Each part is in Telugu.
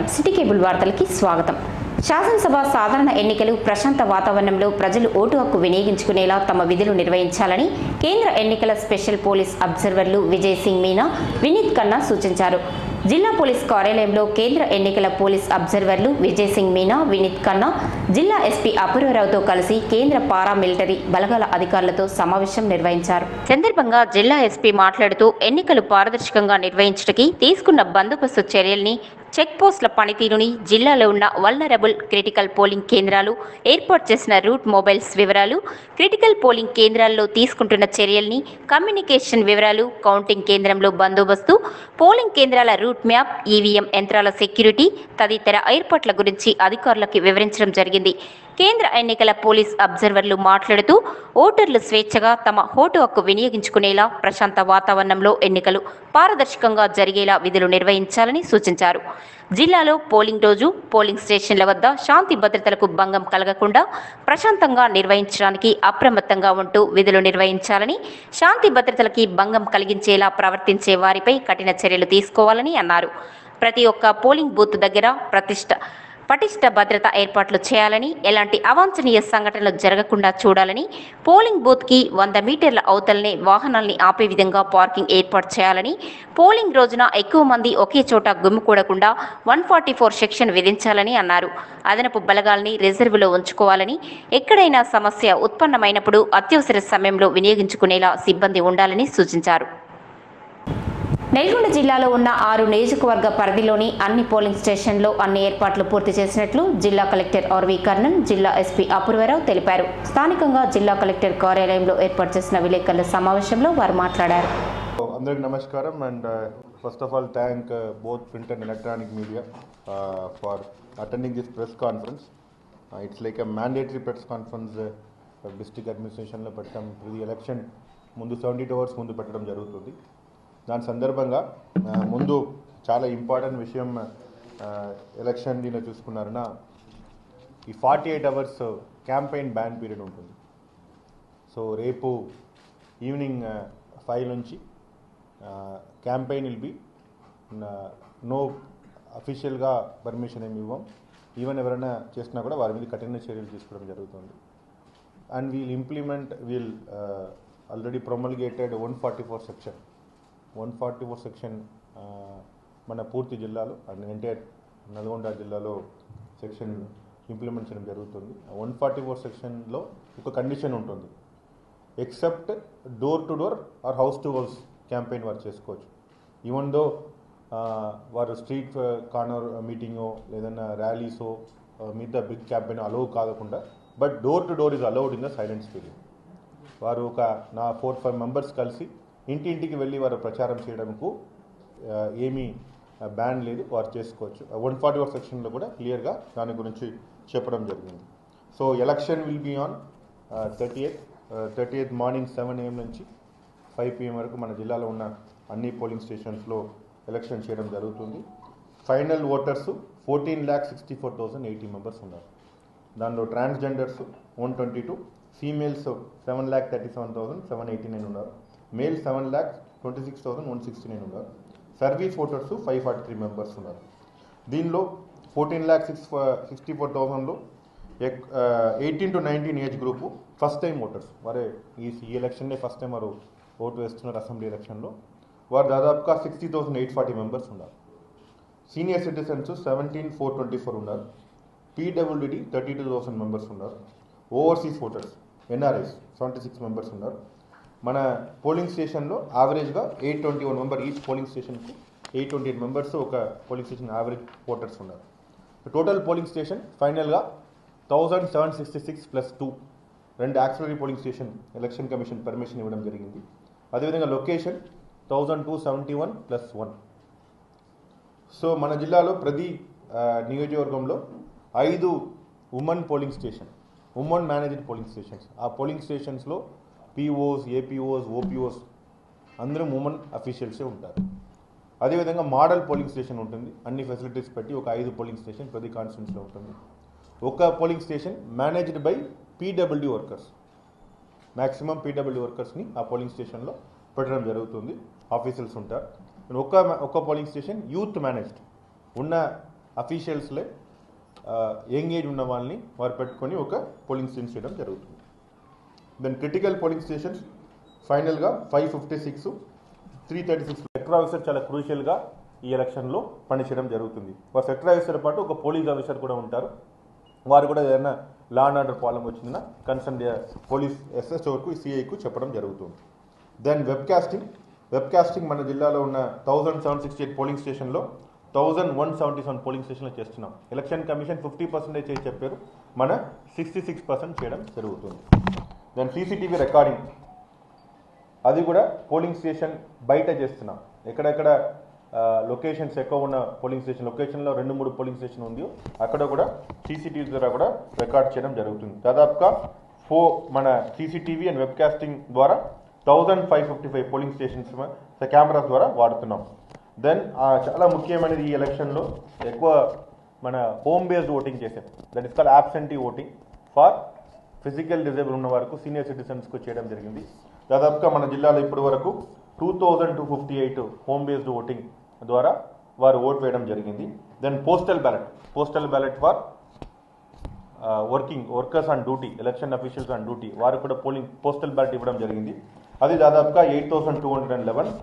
సిటీ కేబుల్ వార్తలకి స్వాగతం శాసనసభ సాధారణ ఎన్నికలు ప్రశాంత వాతావరణంలో ప్రజలు ఓటు హక్కు వినియోగించుకునేలా తమ విధులు నిర్వహించాలని కేంద్ర ఎన్నికల స్పెషల్ పోలీస్ అబ్జర్వర్లు విజయ్ సింగ్ మీనా వినీత్ ఖన్నా సూచించారు జిల్లా పోలీస్ కార్యాలయంలో కేంద్ర ఎన్నికల పోలీస్ అబ్జర్వర్లు విజయ్ సింగ్ మీనా వినీత్ ఖన్నా జిల్లా ఎస్పీ అపూర్వరావుతో కలిసి కేంద్ర పారామిలిటరీ బలగాల అధికారులతో సమావేశం నిర్వహించారు సందర్భంగా జిల్లా ఎస్పీ మాట్లాడుతూ ఎన్నికలు పారదర్శకంగా నిర్వహించడానికి తీసుకున్న బందోబస్తు చర్యల్ని చెక్ పోస్టుల పనితీరుని జిల్లాలో ఉన్న వల్నరబుల్ క్రిటికల్ పోలింగ్ కేంద్రాలు ఏర్పాటు చేసిన రూట్ మొబైల్స్ వివరాలు క్రిటికల్ పోలింగ్ కేంద్రాల్లో తీసుకుంటున్న చర్యల్ని కమ్యూనికేషన్ వివరాలు కౌంటింగ్ కేంద్రంలో బందోబస్తు పోలింగ్ కేంద్రాల రూట్ మ్యాప్ ఈవీఎం యంత్రాల సెక్యూరిటీ తదితర ఏర్పాట్ల గురించి అధికారులకు వివరించడం జరిగింది కేంద్ర ఎన్నికల పోలీస్ అబ్జర్వర్లు మాట్లాడుతూ ఓటర్లు స్వేచ్ఛగా తమ ఓటు హక్కు వినియోగించుకునేలా ప్రశాంత వాతావరణంలో ఎన్నికలు పారదర్శకంగా జరిగేలా విధులు నిర్వహించాలని సూచించారు జిల్లాలో పోలింగ్ రోజు పోలింగ్ స్టేషన్ల వద్ద శాంతి భద్రతలకు భంగం కలగకుండా ప్రశాంతంగా నిర్వహించడానికి అప్రమత్తంగా ఉంటూ విధులు నిర్వహించాలని శాంతి భద్రతలకి భంగం కలిగించేలా ప్రవర్తించే వారిపై కఠిన చర్యలు తీసుకోవాలని అన్నారు ప్రతి ఒక్క పోలింగ్ బూత్ దగ్గర ప్రతిష్ట పటిష్ట భద్రత ఏర్పాట్లు చేయాలని ఎలాంటి అవాంఛనీయ సంఘటనలు జరగకుండా చూడాలని పోలింగ్ బూత్కి వంద మీటర్ల అవతలనే వాహనాల్ని ఆపే విధంగా పార్కింగ్ ఏర్పాటు చేయాలని పోలింగ్ రోజున ఎక్కువ మంది ఒకే చోట గుమ్మికూడకుండా వన్ ఫార్టీ ఫోర్ సెక్షన్ విధించాలని అన్నారు అదనపు బలగాల్ని రిజర్వులో ఉంచుకోవాలని ఎక్కడైనా సమస్య ఉత్పన్నమైనప్పుడు అత్యవసర సమయంలో వినియోగించుకునేలా సిబ్బంది ఉండాలని సూచించారు నల్గొండ జిల్లాలో ఉన్న ఆరు నియోజకవర్గ పరిధిలోని అన్ని పోలింగ్ స్టేషన్లో అన్ని ఏర్పాట్లు పూర్తి చేసినట్లు జిల్లా కలెక్టర్ ఆర్వి కర్ణన్ జిల్లా ఎస్పీ అపూర్వరావు తెలిపారు స్థానికంగా జిల్లా కలెక్టర్ కార్యాలయంలో ఏర్పాటు చేసిన విలేకరుల సమావేశంలో వారు మాట్లాడారు అందరికి నమస్కారం and first of all thank both print and electronic media for attending this press conference it's like a mandatory press conference district అడ్మినిస్ట్రేషన్లో పెట్టడం ప్రతి ఎలక్షన్ ముందు సెవెంటీ టూ అవర్స్ ముందు పెట్టడం జరుగుతుంది దాని సందర్భంగా ఆ, ముందు చాలా ఇంపార్టెంట్ విషయం ఎలక్షన్ దీనిలో చూసుకున్నారన్నా ఈ forty eight hours campaign ban period ఉంటుంది సో రేపు ఈవినింగ్ ఫైవ్ నుంచి క్యాంపెయిన్ విల్ బి నో అఫీషియల్గా పర్మిషన్ ఏమి ఇవ్వం ఈవెన్ ఎవరైనా చేసినా కూడా వారి మీద కఠిన చర్యలు తీసుకోవడం జరుగుతుంది and we'll implement we'll already promulgated one forty four section one forty four section మన పూర్తి జిల్లాలో అండ్ ఎన్టీఆర్ నల్గొండ జిల్లాలో సెక్షన్ ఇంప్లిమెంట్ చేయడం జరుగుతుంది వన్ ఫార్టీ ఫోర్ సెక్షన్లో ఒక కండిషన్ ఉంటుంది except door to door or house to house campaign వారు చేసుకోవచ్చు ఈవెన్ దో వారు స్ట్రీట్ కార్నర్ మీటింగో లేదన్నా ర్యాలీసో మిగతా బిగ్ క్యాంపెయిన్ అలౌ కాకుండా but door to door is allowed in the silence period వారు ఒక నా ఫోర్ ఫైవ్ మెంబర్స్ కలిసి ఇంటింటికి వెళ్ళి వారు ప్రచారం చేయడంకు ఆ, ఏమీ బ్యాన్ లేదు వారు చేసుకోవచ్చు వన్ ఫార్టీ ఫోర్ సెక్షన్లో కూడా క్లియర్గా దాని గురించి చెప్పడం జరిగింది so election will be on thirty eighth thirty eighth morning seven AM నుంచి ఫైవ్ పిఎం వరకు మన జిల్లాలో ఉన్న అన్ని పోలింగ్ స్టేషన్స్లో ఎలక్షన్ చేయడం జరుగుతుంది final voters fourteen lakh sixty four thousand eighty members ఉన్నారు దానిలో transgenders one twenty two females seven lakh thirty seven thousand seven eighty nine ఉన్నారు male seven lakh twenty six thousand one sixty nine ఉన్నారు service voters five forty three members ఉన్నారు దీనిలో fourteen lakh six sixty four థౌసండ్లో eighteen to nineteen age group first time voters వారే ఈ ఈ ఎలక్షన్నే ఫస్ట్ టైం వారు ఓటు వేస్తున్నారు అసెంబ్లీ ఎలక్షన్లో వారు దాదాపుగా sixty thousand eight forty members ఉన్నారు senior citizens seventeen four twenty four ఉన్నారు PWD thirty two thousand members ఉన్నారు overseas voters NRIs seventy six members ఉన్నారు మన పోలింగ్ స్టేషన్లో యావరేజ్గా eight twenty one member each polling స్టేషన్కు ఎయిట్ ట్వంటీ ఎయిట్ మెంబర్స్ ఒక పోలింగ్ స్టేషన్ యావరేజ్ ఓటర్స్ ఉన్నారు టోటల్ పోలింగ్ స్టేషన్ ఫైనల్గా thousand seven sixty six plus two రెండు auxiliary polling station election commission permission ఇవ్వడం జరిగింది అదేవిధంగా location thousand two seventy one plus one so మన జిల్లాలో ప్రతి ఆ, నియోజకవర్గంలో ఐదు women polling station women managed polling stations ఆ పోలింగ్ స్టేషన్స్లో పీఓస్ ఏపీఓస్ ఓపీఓస్ అందరూ ఉమెన్ అఫీషియల్సే ఉంటారు అదేవిధంగా మోడల్ పోలింగ్ స్టేషన్ ఉంటుంది అన్ని ఫెసిలిటీస్ పెట్టి ఒక ఐదు పోలింగ్ స్టేషన్ ప్రతి కాన్స్టిట్యూన్స్లో ఉంటుంది ఒక polling station managed by PW workers maximum PW వర్కర్స్ని ఆ పోలింగ్ స్టేషన్లో పెట్టడం జరుగుతుంది ఆఫీసర్స్ ఉంటారు ఒక ఒక పోలింగ్ స్టేషన్ యూత్ మేనేజ్డ్ ఉన్న అఫీషియల్స్లే యంగ్ ఏజ్ ఉన్న వాళ్ళని వారు పెట్టుకొని ఒక పోలింగ్ స్టేషన్ చేయడం జరుగుతుంది దెన్ క్రిటికల్ పోలింగ్ స్టేషన్స్ ఫైనల్గా five fifty six three thirty six sector officer చాలా క్రూషియల్గా ఈ ఎలక్షన్లో పనిచేయడం జరుగుతుంది ఒక సెక్టర్ ఆఫీసర్ పాటు ఒక పోలీస్ ఆఫీసర్ కూడా ఉంటారు వారు కూడా ఏదైనా లా అండ్ ఆర్డర్ ప్రాబ్లం వచ్చిందన్న కన్సర్న్ పోలీస్ ఎస్ఎస్ఓకు సిఐకు చెప్పడం జరుగుతుంది దెన్ వెబ్కాస్టింగ్ వెబ్కాస్టింగ్ మన జిల్లాలో ఉన్న thousand seven sixty eight polling స్టేషన్లో thousand one seventy seven polling స్టేషన్లో చేస్తున్నాం ఎలక్షన్ కమిషన్ ఫిఫ్టీ పర్సెంటేజ్ చేసి చెప్పారు మన సిక్స్టీ సిక్స్ పర్సెంట్ చేయడం జరుగుతుంది దెన్ సీసీటీవీ రికార్డింగ్ అది కూడా పోలింగ్ స్టేషన్ బయట చేస్తున్నాం ఎక్కడెక్కడ లొకేషన్స్ ఎక్కువ ఉన్న పోలింగ్ స్టేషన్ లొకేషన్లో రెండు మూడు పోలింగ్ స్టేషన్ ఉంది అక్కడ కూడా సీసీటీవీ ద్వారా కూడా రికార్డ్ చేయడం జరుగుతుంది దాదాపుగా ఫో మన సీసీటీవీ అండ్ వెబ్కాస్టింగ్ ద్వారా thousand five fifty five polling stations cameras ద్వారా వాడుతున్నాం దెన్ చాలా ముఖ్యమైనది ఈ ఎలక్షన్లో ఎక్కువ మన హోమ్ బేస్డ్ ఓటింగ్ చేసాం that is call absentee voting for physical disable ఉన్న వరకు సీనియర్ సిటిజన్స్కు చేయడం జరిగింది దాదాపుగా మన జిల్లాలో ఇప్పటి వరకు two thousand two fifty eight home based voting ద్వారా వారు ఓట్ వేయడం జరిగింది then postal ballot postal ballot for working workers on duty election officials on duty వారు కూడా పోలింగ్ పోస్టల్ బ్యాలెట్ ఇవ్వడం జరిగింది అది దాదాపుగా eight thousand two hundred and eleven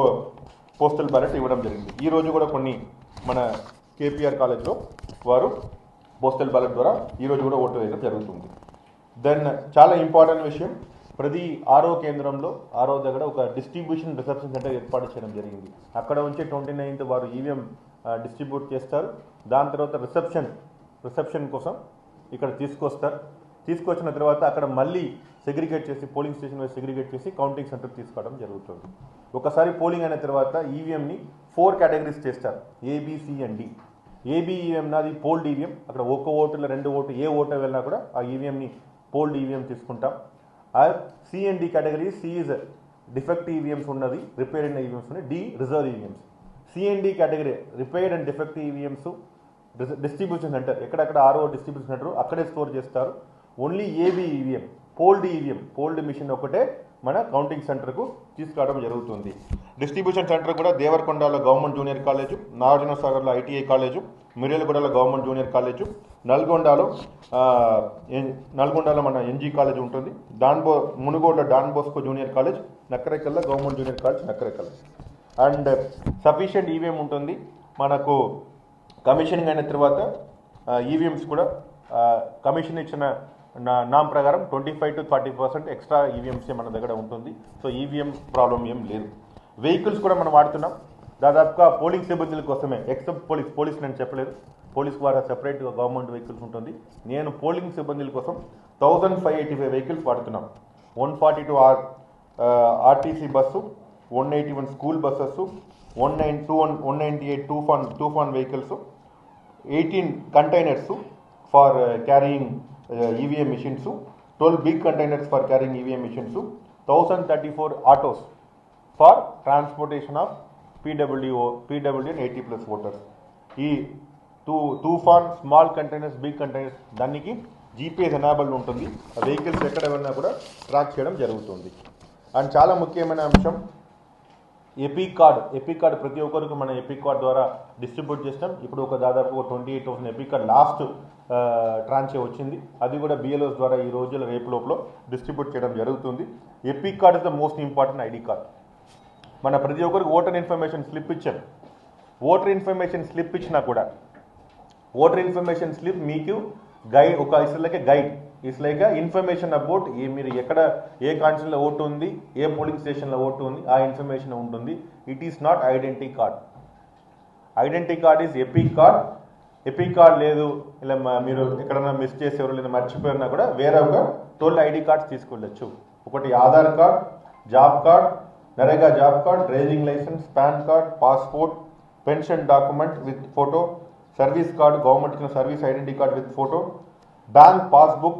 postal ballot ఇవ్వడం జరిగింది ఈ రోజు కూడా కొన్ని మన కేపీఆర్ కాలేజ్లో వారు పోస్టల్ బ్యాలెట్ ద్వారా ఈ రోజు కూడా ఓటు వేయడం జరుగుతుంది దెన్ చాలా ఇంపార్టెంట్ విషయం ప్రతి ఆరో కేంద్రంలో ఆరో దగ్గర ఒక డిస్ట్రిబ్యూషన్ రిసెప్షన్ సెంటర్ ఏర్పాటు చేయడం జరిగింది అక్కడ ఉంచి ట్వంటీ నైన్త్ వారు ఈవీఎం డిస్ట్రిబ్యూట్ చేస్తారు దాని తర్వాత రిసెప్షన్ రిసెప్షన్ కోసం ఇక్కడ తీసుకొస్తారు తీసుకొచ్చిన తర్వాత అక్కడ మళ్ళీ సెగ్రిగేట్ చేసి పోలింగ్ స్టేషన్ వైపు సెగ్రిగేట్ చేసి కౌంటింగ్ సెంటర్ తీసుకోవడం జరుగుతుంది ఒకసారి పోలింగ్ అయిన తర్వాత ఈవీఎంని ఫోర్ కేటగిరీస్ చేస్తారు ఏబిసి అండ్ డి ఏబిఈఎం నాది పోల్డ్ ఈవీఎం అక్కడ ఒక ఓటులో రెండు ఓటు ఏ ఓటు వెళ్ళినా కూడా ఆ ఈవీఎంని పోల్డ్ ఈవీఎం తీసుకుంటాం ఆ C M D category C is defect EVMs ఉన్నది రిపేర్డ్ అయిన ఈవీఎంస్ ఉన్నాయి D reserve EVMs C M D category repaired and defect EVMs distribution centre ఎక్కడెక్కడ ఆరో డిస్ట్రిబ్యూషన్ సెంటర్ అక్కడే స్టోర్ చేస్తారు only A B EVM polled EVM polled machine ఒకటే మన కౌంటింగ్ సెంటర్కు తీసుకురావడం జరుగుతుంది డిస్ట్రిబ్యూషన్ సెంటర్ కూడా దేవరకొండలో గవర్నమెంట్ జూనియర్ కాలేజు నాగార్జున సాగర్లో ఐటీఐ కాలేజు మిర్యాలగూడలో గవర్నమెంట్ జూనియర్ కాలేజు నల్గొండలో ఆ, ఎన్- నల్గొండలో మన ఎన్జీ కాలేజ్ ఉంటుంది డాన్ బో మునుగోడులో డాన్ బోస్కో జూనియర్ కాలేజ్ నక్కరేకల్లో government junior college Nakrekal and sufficient EVM ఉంటుంది మనకు కమిషనింగ్ అయిన తర్వాత ఈవీఎంస్ కూడా ఆ, కమిషన్ ఇచ్చిన నా- నామ్ ప్రకారం twenty five to thirty percent extra EVMs మన దగ్గర ఉంటుంది సో ఈవీఎం ప్రాబ్లం ఏం లేదు వెహికల్స్ కూడా మనం వాడుతున్నాం దాదాపుగా పోలింగ్ సిబ్బందుల కోసమే ఎక్సెప్ట్ పోలీస్ పోలీస్ నేను చెప్పలేదు పోలీస్ ద్వారా సెపరేట్గా గవర్నమెంట్ వెహికల్స్ ఉంటుంది నేను పోలింగ్ సిబ్బందుల కోసం thousand five eighty five vehicles వాడుతున్నాం one forty two or RTC bus one eighty one school buses one nine two one one ninety eight two Toofan two Toofan vehicles eighteen containers for carrying EVM machines twelve big containers for carrying EVM machines thousand thirty four autos for transportation of PWO PW and eighty plus voters ఈ two Toofan small containers big containers దానికి జీపీఎస్ ఎనాబుల్ ఉంటుంది ఆ వెహికల్స్ ఎక్కడ వెళ్ళినా కూడా ట్రాక్ చేయడం జరుగుతుంది అండ్ చాలా ముఖ్యమైన అంశం ఎపిక్ కార్డ్ ఎపిక్ కార్డ్ ప్రతి ఒక్కరికి మన ఎపిక్ కార్డ్ ద్వారా డిస్ట్రిబ్యూట్ చేస్తాం ఇప్పుడు ఒక దాదాపు ఒక twenty eight thousand EPIC card last tranche వచ్చింది అది కూడా బిఎల్ఓస్ ద్వారా ఈ రోజుల రేపు లోపల డిస్ట్రిబ్యూట్ చేయడం జరుగుతుంది EPIC card is the most important ID card మన ప్రతి ఒక్కరికి ఓటర్ ఇన్ఫర్మేషన్ స్లిప్ ఇచ్చాం ఓటర్ ఇన్ఫర్మేషన్ స్లిప్ ఇచ్చినా కూడా ఓటర్ ఇన్ఫర్మేషన్ స్లిప్ మీకు గైడ్ ఒక it's like guide it's like information about ఏ మీరు ఎక్కడ ఏ కాన్స్టిట్యూన్లో ఓటు ఉంది ఏ పోలింగ్ స్టేషన్లో ఓటు ఉంది ఆ ఇన్ఫర్మేషన్ ఉంటుంది it is not identity card identity card is EPIC card EPIC card లేదు ఇలా మ- మీరు ఎక్కడైనా మిస్ చేసేవారు లేదా మర్చిపోయినా కూడా వేరే ఒక టోల్ ఐడి కార్డ్స్ తీసుకెళ్ళచ్చు ఒకటి Aadhaar card job card NREGA job card driving licence PAN card passport pension document with photo service card government ఇచ్చిన service identity card with photo bank passbook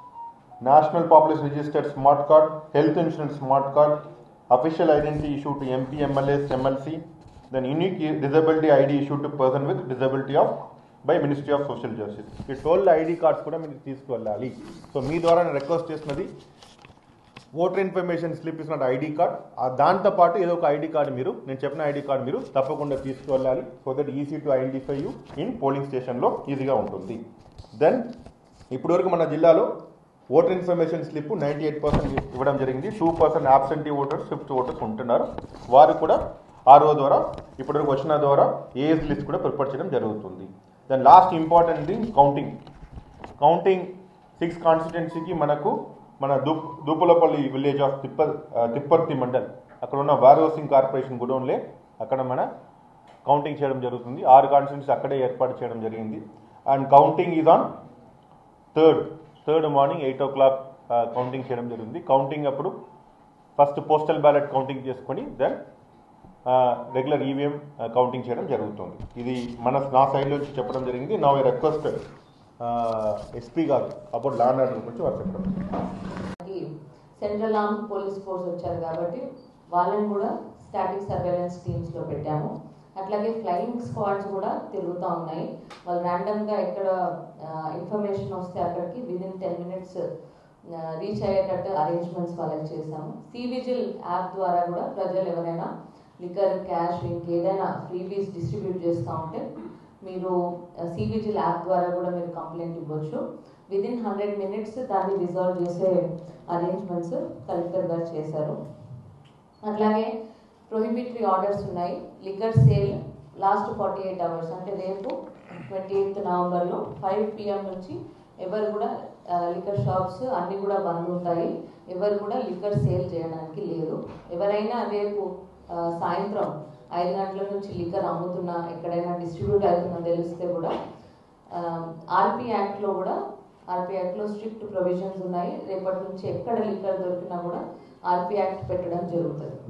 national population registered smart card health insurance smart card official identity issue to MP MLAs MLC then unique disability ID issue to person with disability of by ministry of social justice ఈ టోల్ ఐడి కార్డ్స్ కూడా మీరు తీసుకువెళ్ళాలి సో మీ ద్వారా నేను రిక్వెస్ట్ చేస్తున్నది voter information slip is not ID card దాంతో పాటు ఏదో ఒక ఐడి కార్డు మీరు నేను చెప్పిన ఐడి కార్డు మీరు తప్పకుండా తీసుకువెళ్ళాలి so that easy to identify you in polling స్టేషన్లో ఈజీగా ఉంటుంది దెన్ ఇప్పటివరకు మన జిల్లాలో voter information slip ninety eight percent ఇవ్వడం జరిగింది two percent absentee voters fifth voters ఉంటున్నారు వారు కూడా ఆర్ఓ ద్వారా ఇప్పటివరకు వచ్చిన ద్వారా ఏఎస్ లిస్ట్ కూడా ప్రిపేర్ చేయడం జరుగుతుంది then last important thing counting counting six కాన్స్టిట్యున్సీకి మనకు మన దూప్ దూపులపల్లి విలేజ్ ఆఫ్ తిప్ప ఆ, తిప్పర్తి మండల్ అక్కడ ఉన్న వారోసింగ్ కార్పొరేషన్ గుడౌన్లే అక్కడ మన కౌంటింగ్ చేయడం జరుగుతుంది ఆరు కాన్స్టిట్యున్సీ అక్కడే ఏర్పాటు చేయడం జరిగింది and counting is on third third morning eight o'clock counting చేయడం జరిగింది కౌంటింగ్ అప్పుడు ఫస్ట్ పోస్టల్ బ్యాలెట్ కౌంటింగ్ చేసుకొని దెన్ రెగ్యులర్ ఈవీఎం కౌంటింగ్ చేయడం జరుగుతుంది ఇది మన నా సైడ్ నుంచి చెప్పడం జరిగింది నా రిక్వెస్ట్ ఎస్పీ గారు అప్పుడు లా అండ్ ఆర్డర్ గురించి వారు చెప్పడం మనకి సెంట్రల్ ఆర్మ్ పోలీస్ ఫోర్స్ వచ్చారు కాబట్టి వాళ్ళని కూడా స్టాటిక్ సర్వేలెన్స్ టీమ్స్ లో పెట్టాము అట్లాగే ఫ్లయింగ్ స్క్వాడ్స్ కూడా తిరుగుతూ ఉన్నాయి వాళ్ళు random గా ఎక్కడ ఇన్ఫర్మేషన్ వస్తే అక్కడికి విదిన్ టెన్ మినిట్స్ రీచ్ అయ్యేటట్టు అరేంజ్మెంట్స్ వాళ్ళకి చేశాము సివిజిల్ యాప్ ద్వారా కూడా ప్రజలు ఎవరైనా లికర్ క్యాష్ ఇంకేదైనా ఫ్రీబీస్ డిస్ట్రిబ్యూట్ చేస్తూ ఉంటే మీరు సివిజిల్ యాప్ ద్వారా కూడా మీరు కంప్లైంట్ ఇవ్వచ్చు విదిన్ హండ్రెడ్ మినిట్స్ దాన్ని రిజాల్వ్ చేసే అరేంజ్మెంట్స్ కలెక్టర్ గారు చేశారు అట్లాగే ప్రొహిబిటరీ ఆర్డర్స్ ఉన్నాయి liquor sale last forty eight hours అంటే రేపు ట్వంటీ ఎయిత్ నవంబర్లో ఫైవ్ పిఎం నుంచి ఎవరు కూడా లిక్కర్ షాప్స్ అన్నీ కూడా బంద్ ఉంటాయి ఎవరు కూడా లిక్కర్ సేల్ చేయడానికి లేదు ఎవరైనా రేపు ఆ, సాయంత్రం ఐదు గంటల నుంచి లిక్కర్ అమ్ముతున్నా ఎక్కడైనా డిస్ట్రిబ్యూట్ అవుతున్నా తెలిస్తే కూడా ఆర్పి యాక్ట్లో కూడా ఆర్పి యాక్ట్లో స్ట్రిక్ట్ ప్రొవిజన్స్ ఉన్నాయి రేపటి నుంచి ఎక్కడ లిక్కర్ దొరికినా కూడా ఆర్పి యాక్ట్ పెట్టడం జరుగుతుంది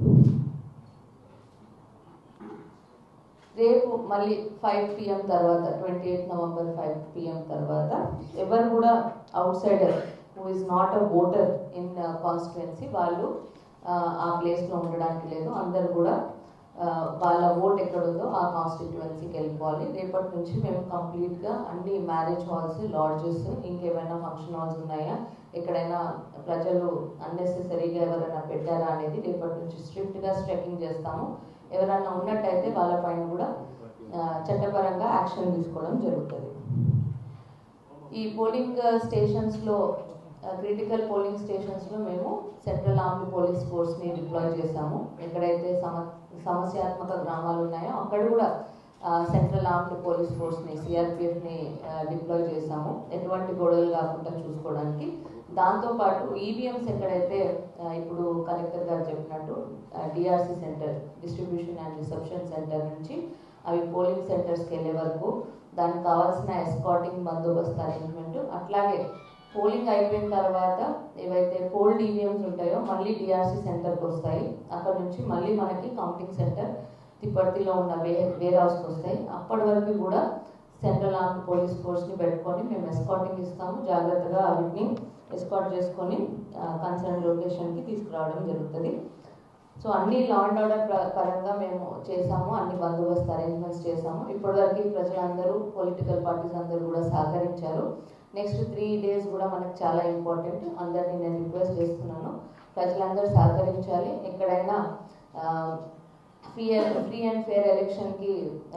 రేపు మళ్ళీ ఫైవ్ పిఎం తర్వాత twenty eighth November five PM తర్వాత ఎవరు కూడా outsider who is not a voter in constituency వాళ్ళు ఆ, ఆ ప్లేస్లో ఉండడానికి లేదు అందరు కూడా ఆ, వాళ్ళ ఓట్ ఎక్కడుందో ఆ కాన్స్టిట్యువెన్సీకి వెళ్ళిపోవాలి రేపటి నుంచి మేము కంప్లీట్గా అన్ని మ్యారేజ్ హాల్స్ లాడ్జెస్ ఇంకేమైనా ఫంక్షన్ హాల్స్ ఉన్నాయా ఎక్కడైనా ప్రజలు అన్నెసెసరీగా ఎవరైనా పెట్టారా అనేది రేపటి నుంచి స్ట్రిక్ట్గా స్ట్రెకింగ్ చేస్తాము ఎవరైనా ఉన్నట్టయితే వాళ్ళపైన కూడా ఆ, చట్టపరంగా యాక్షన్ తీసుకోవడం జరుగుతుంది ఈ పోలింగ్ స్టేషన్స్లో క్రిటికల్ పోలింగ్ స్టేషన్స్లో మేము సెంట్రల్ ఆర్మీ పోలీస్ ఫోర్స్ని డిప్లాయ్ చేశాము ఎక్కడైతే సమ సమస్యాత్మక గ్రామాలు ఉన్నాయో అక్కడ కూడా సెంట్రల్ ఆర్మీ పోలీస్ ఫోర్స్ని సిఆర్పిఎఫ్ని డిప్లాయ్ చేశాము ఎటువంటి గొడవలు కాకుండా చూసుకోవడానికి దాంతోపాటు ఈవీఎంస్ ఎక్కడైతే ఆ, ఇప్పుడు కలెక్టర్ గారు చెప్పినట్టు DRC centre distribution and reception centre నుంచి అవి పోలింగ్ సెంటర్స్కి వెళ్ళే వరకు దానికి కావాల్సిన ఎస్కాటింగ్ బందోబస్తు అరేంజ్మెంట్ అట్లాగే పోలింగ్ అయిపోయిన తర్వాత ఏవైతే పోల్డ్ ఈవీఎంస్ ఉంటాయో మళ్ళీ డిఆర్సి సెంటర్కి వస్తాయి అక్కడ నుంచి మళ్ళీ మనకి కౌంటింగ్ సెంటర్ తిప్పర్తిలో ఉన్న వే వేర్ హౌస్కి వస్తాయి అప్పటి వరకు కూడా సెంట్రల్ ఆర్మ్ పోలీస్ ఫోర్స్ని పెట్టుకొని మేము ఎస్కాటింగ్ ఇస్తాము జాగ్రత్తగా వీటిని ఎస్కాట్ చేసుకొని కన్సర్న్ లొకేషన్కి తీసుకురావడం జరుగుతుంది సో అన్ని లా అండ్ ఆర్డర్ ప్ర- పరంగా మేము చేసాము అన్ని బందోబస్తు అరేంజ్మెంట్స్ చేసాము ఇప్పటివరకు ప్రజలందరూ పొలిటికల్ పార్టీస్ అందరూ కూడా సహకరించారు నెక్స్ట్ త్రీ డేస్ కూడా మనకు చాలా ఇంపార్టెంట్ అందరినీ నేను రిక్వెస్ట్ చేస్తున్నాను ప్రజలందరూ సహకరించాలి ఎక్కడైనా ఫ్రీ ఫ్రీ అండ్ ఫేర్ ఎలక్షన్కి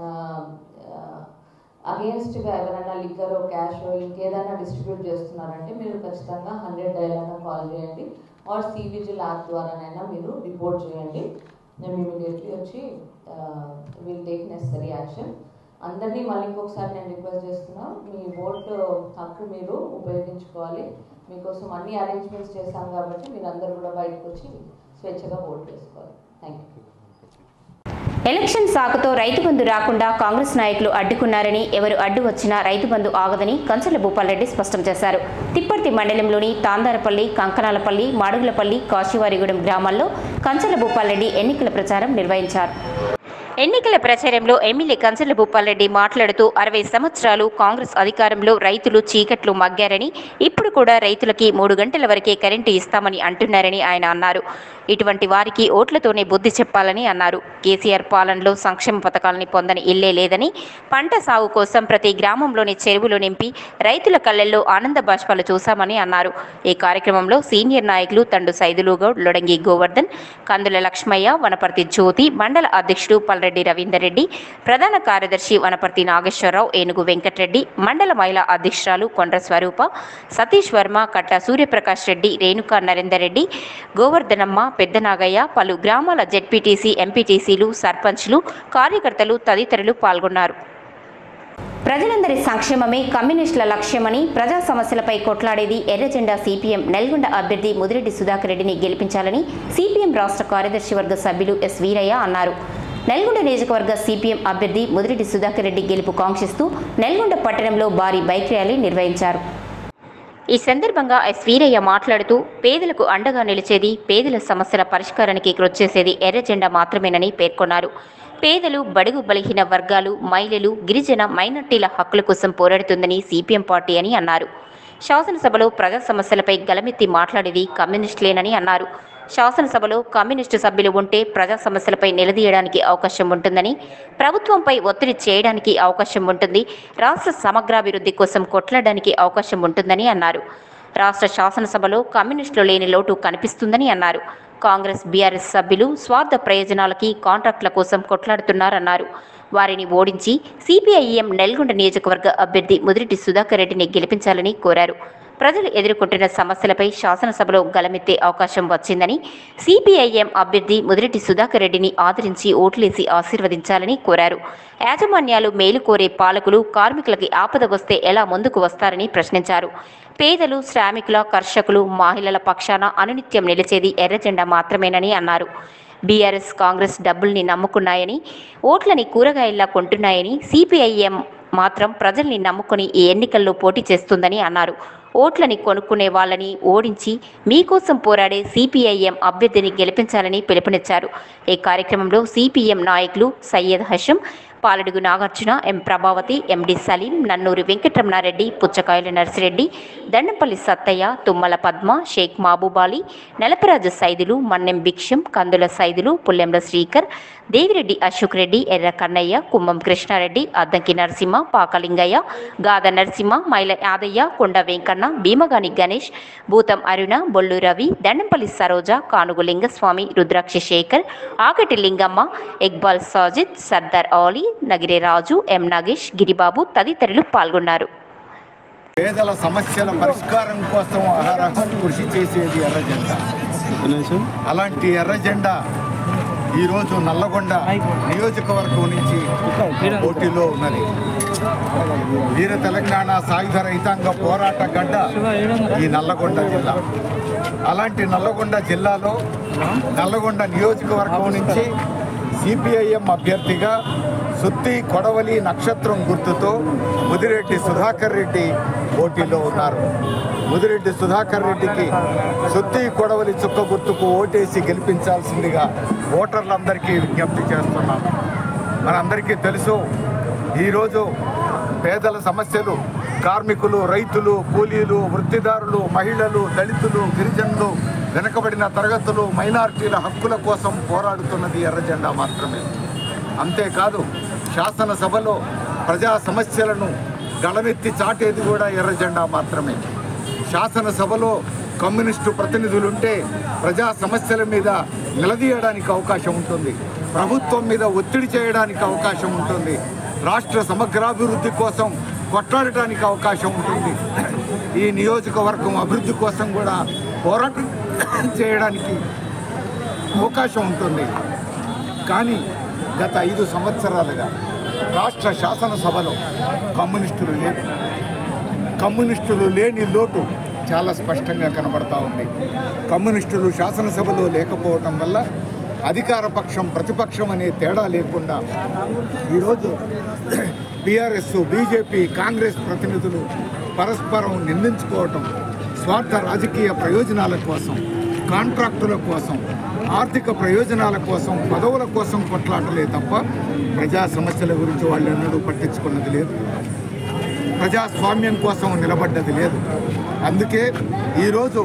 అగేన్స్ట్గా ఎవరైనా లిక్కర్ క్యాష్ ఇంకేదైనా డిస్ట్రిబ్యూట్ చేస్తున్నారంటే మీరు ఖచ్చితంగా హండ్రెడ్ డైల్ అయినా కాల్ చేయండి ఆర్ సివిజిల్ యాప్ ద్వారానైనా మీరు రిపోర్ట్ చేయండి మేము ఇమీడియట్లీ వచ్చి విల్ టేక్ నెసరీ యాక్షన్ అందరినీ మళ్ళీ ఇంకొకసారి నేను రిక్వెస్ట్ చేస్తున్నా మీ ఓటు హక్కు మీరు ఉపయోగించుకోవాలి మీకోసం అన్ని అరేంజ్మెంట్స్ చేశాం కాబట్టి మీరు అందరు కూడా బయటకు వచ్చి స్వేచ్ఛగా ఓటు వేసుకోవాలి థ్యాంక్ యూ ఎలక్షన్ సాకుతో రైతు బంధు రాకుండా కాంగ్రెస్ నాయకులు అడ్డుకున్నారని ఎవరు అడ్డు వచ్చినా రైతు బంధు ఆగదని కంచల భూపాల్రెడ్డి స్పష్టం చేశారు తిప్పర్తి మండలంలోని తాందారపల్లి కంకనాలపల్లి మాడుగులపల్లి కాశీవారిగూడెం గ్రామాల్లో కంచల భూపాల్రెడ్డి ఎన్నికల ప్రచారం నిర్వహించారు ఎన్నికల ప్రచారంలో ఎమ్మెల్యే కంచర్ల భూపాల్రెడ్డి మాట్లాడుతూ అరవై సంవత్సరాలు కాంగ్రెస్ అధికారంలో రైతులు చీకట్లు మగ్గారని ఇప్పుడు కూడా రైతులకి మూడు గంటల వరకే కరెంటు ఇస్తామని అంటున్నారని ఆయన అన్నారు ఇటువంటి వారికి ఓట్లతోనే బుద్ధి చెప్పాలని అన్నారు కేసీఆర్ పాలనలో సంక్షేమ పథకాలని పొందని ఇల్లే లేదని పంట సాగు కోసం ప్రతి గ్రామంలోని చెరువులు నింపి రైతుల కళ్ళల్లో ఆనంద బాష్పాలు చూశామని అన్నారు ఈ కార్యక్రమంలో సీనియర్ నాయకులు తండు సైదులుగౌడ్ లొడంగి గోవర్ధన్ కందుల లక్ష్మయ్య వనపర్తి జ్యోతి మండల అధ్యక్షుడు పల్రెడ్డి రవీందర్ రెడ్డి ప్రధాన కార్యదర్శి వనపర్తి నాగేశ్వరరావు ఏనుగు వెంకటరెడ్డి మండల మహిళా అధ్యక్షురాలు కొండ్ర స్వరూప సతీష్ వర్మ కట్ట సూర్యప్రకాష్ రెడ్డి రేణుకా నరేందర్ రెడ్డి గోవర్ధనమ్మ పెద్దనాగయ్య పలు గ్రామాల జెడ్పీటీసీ ఎంపీటీసీలు సర్పంచ్లు కార్యకర్తలు తదితరులు పాల్గొన్నారు ప్రజలందరి సంక్షేమమే కమ్యూనిస్టుల లక్ష్యమని ప్రజా సమస్యలపై కొట్లాడేది ఎర్రజెండా సిపిఎం నల్గొండ అభ్యర్థి ముదిరెడ్డి సుధాకర్ రెడ్డిని గెలిపించాలని సిపిఎం రాష్ట్ర కార్యదర్శి వర్గ సభ్యులు ఎస్ వీరయ్య అన్నారు నల్గొండ నియోజకవర్గ సిపిఎం అభ్యర్థి ముదిరెడ్డి సుధాకర్ రెడ్డి గెలుపు కాంక్షిస్తూ నల్గొండ పట్టణంలో భారీ బైక్ ర్యాలీ నిర్వహించారు ఈ సందర్భంగా ఎస్ వీరయ్య మాట్లాడుతూ పేదలకు అండగా నిలిచేది పేదల సమస్యల పరిష్కారానికి కృషి చేసేది ఎర్రజెండా మాత్రమేనని పేర్కొన్నారు పేదలు బడుగు బలహీన వర్గాలు మహిళలు గిరిజన మైనార్టీల హక్కుల కోసం పోరాడుతుందని సిపిఎం పార్టీ అని అన్నారు శాసనసభలో ప్రజా సమస్యలపై గలమెత్తి మాట్లాడేది కమ్యూనిస్టులేనని అన్నారు శాసనసభలో కమ్యూనిస్టు సభ్యులు ఉంటే ప్రజా సమస్యలపై నిలదీయడానికి అవకాశం ఉంటుందని ప్రభుత్వంపై ఒత్తిడి చేయడానికి అవకాశం ఉంటుంది రాష్ట్ర సమగ్రాభివృద్ధి కోసం కొట్లాడడానికి అవకాశం ఉంటుందని అన్నారు రాష్ట్ర శాసనసభలో కమ్యూనిస్టులు లేని లోటు కనిపిస్తుందని అన్నారు కాంగ్రెస్ బీఆర్ఎస్ సభ్యులు స్వార్థ ప్రయోజనాలకి కాంట్రాక్టుల కోసం కొట్లాడుతున్నారన్నారు వారిని ఓడించి సిపిఐఎం నల్గొండ నియోజకవర్గ అభ్యర్థి ముదిరెడ్డి సుధాకర్ రెడ్డిని గెలిపించాలని కోరారు ప్రజలు ఎదుర్కొంటున్న సమస్యలపై శాసనసభలో గలమెత్తే అవకాశం వచ్చిందని సిపిఐఎం అభ్యర్థి ముదిరెడ్డి సుధాకర్ రెడ్డిని ఆదరించి ఓట్లేసి ఆశీర్వదించాలని కోరారు యాజమాన్యాలు మేలు కోరే పాలకులు కార్మికులకి ఆపద వస్తే ఎలా ముందుకు వస్తారని ప్రశ్నించారు పేదలు శ్రామికుల కర్షకులు మహిళల పక్షాన అనునిత్యం నిలిచేది ఎర్రజెండా మాత్రమేనని అన్నారు బీఆర్ఎస్ కాంగ్రెస్ డబ్బుల్ని నమ్ముకున్నాయని ఓట్లని కూరగాయల్లా కొంటున్నాయని సిపిఐఎం మాత్రం ప్రజల్ని నమ్ముకుని ఈ ఎన్నికల్లో పోటీ చేస్తుందని అన్నారు ఓట్లని కొనుక్కునే వాళ్ళని ఓడించి మీకోసం పోరాడే సిపిఐఎం అభ్యర్థిని గెలిపించాలని పిలుపునిచ్చారు ఈ కార్యక్రమంలో సిపిఎం నాయకులు సయ్యద్ హషం పాలడుగు నాగార్జున ఎం ప్రభావతి ఎండి సలీం నన్నూరి వెంకటరమణారెడ్డి పుచ్చకాయల నర్సిరెడ్డి దండంపల్లి సత్తయ్య తుమ్మల పద్మ షేక్ మహబూబాలి నెలపరాజు సైదులు మన్నెం భిక్షం కందుల సైదులు పుల్లెంల శ్రీకర్ దేవిరెడ్డి అశోక్ రెడ్డి ఎర్ర కన్నయ్య కుంభం కృష్ణారెడ్డి అద్దంకి నరసింహ పాకలింగయ్య గాద నరసింహ మైల యాదయ్య కొండ వెంకన్న భీమగాని గణేష్ భూతం అరుణ బొల్లు రవి దండంపల్లి సరోజ కానుగు లింగస్వామి రుద్రాక్ష శేఖర్ ఆకటి లింగమ్మ ఇక్బాల్ సాజిద్ సర్దార్ ఆలీ నగిరే రాజు ఎం నాగేష్ గిరిబాబు తదితరులు పాల్గొన్నారు పేదల సమస్యల పరిష్కారం కోసం అహరహం కృషి చేసేది ఎర్ర జెండా అలాంటి ఎర్ర జెండా ఈరోజు నల్లగొండ నియోజకవర్గం నుంచి పోటీలో ఉన్నది వీర తెలంగాణ సాయుధ రైతాంగ పోరాట గడ్డ ఈ నల్లగొండ జిల్లా అలాంటి నల్లగొండ జిల్లాలో నల్లగొండ నియోజకవర్గం నుంచి సిపిఐఎం అభ్యర్థిగా సుత్తి కొడవలి నక్షత్రం గుర్తుతో ముదిరెడ్డి సుధాకర్ రెడ్డి పోటీలో ఉన్నారు ముదిరెడ్డి సుధాకర్ రెడ్డికి సుత్తి కొడవలి చుక్క గుర్తుకు ఓటేసి గెలిపించాల్సిందిగా ఓటర్లందరికీ విజ్ఞప్తి చేస్తున్నాం మనందరికీ తెలుసు ఈరోజు పేదల సమస్యలు కార్మికులు రైతులు కూలీలు వృత్తిదారులు మహిళలు దళితులు గిరిజనులు వెనుకబడిన తరగతులు మైనారిటీల హక్కుల కోసం పోరాడుతున్నది ఎర్రజెండా మాత్రమే అంతేకాదు శాసనసభలో ప్రజా సమస్యలను గళమెత్తి చాటేది కూడా ఎర్రజెండా మాత్రమే శాసనసభలో కమ్యూనిస్టు ప్రతినిధులుంటే ప్రజా సమస్యల మీద నిలదీయడానికి అవకాశం ఉంటుంది ప్రభుత్వం మీద ఒత్తిడి చేయడానికి అవకాశం ఉంటుంది రాష్ట్ర సమగ్రాభివృద్ధి కోసం కొట్లాడటానికి అవకాశం ఉంటుంది ఈ నియోజకవర్గం అభివృద్ధి కోసం కూడా పోరాటం చేయడానికి అవకాశం ఉంటుంది కానీ గత ఐదు సంవత్సరాలుగా రాష్ట్ర శాసనసభలో కమ్యూనిస్టులు లేరు కమ్యూనిస్టులు లేని లోటు చాలా స్పష్టంగా కనబడతా ఉంది కమ్యూనిస్టులు శాసనసభలో లేకపోవటం వల్ల అధికార పక్షం ప్రతిపక్షం అనే తేడా లేకుండా ఈరోజు బీఆర్ఎస్ బీజేపీ కాంగ్రెస్ ప్రతినిధులు పరస్పరం నిందించుకోవటం స్వార్థ రాజకీయ ప్రయోజనాల కోసం కాంట్రాక్టుల కోసం ఆర్థిక ప్రయోజనాల కోసం పదవుల కోసం కొట్లాటలే తప్ప ప్రజా సమస్యల గురించి వాళ్ళు ఎన్నడూ పట్టించుకున్నది లేదు ప్రజాస్వామ్యం కోసం నిలబడ్డది లేదు అందుకే ఈరోజు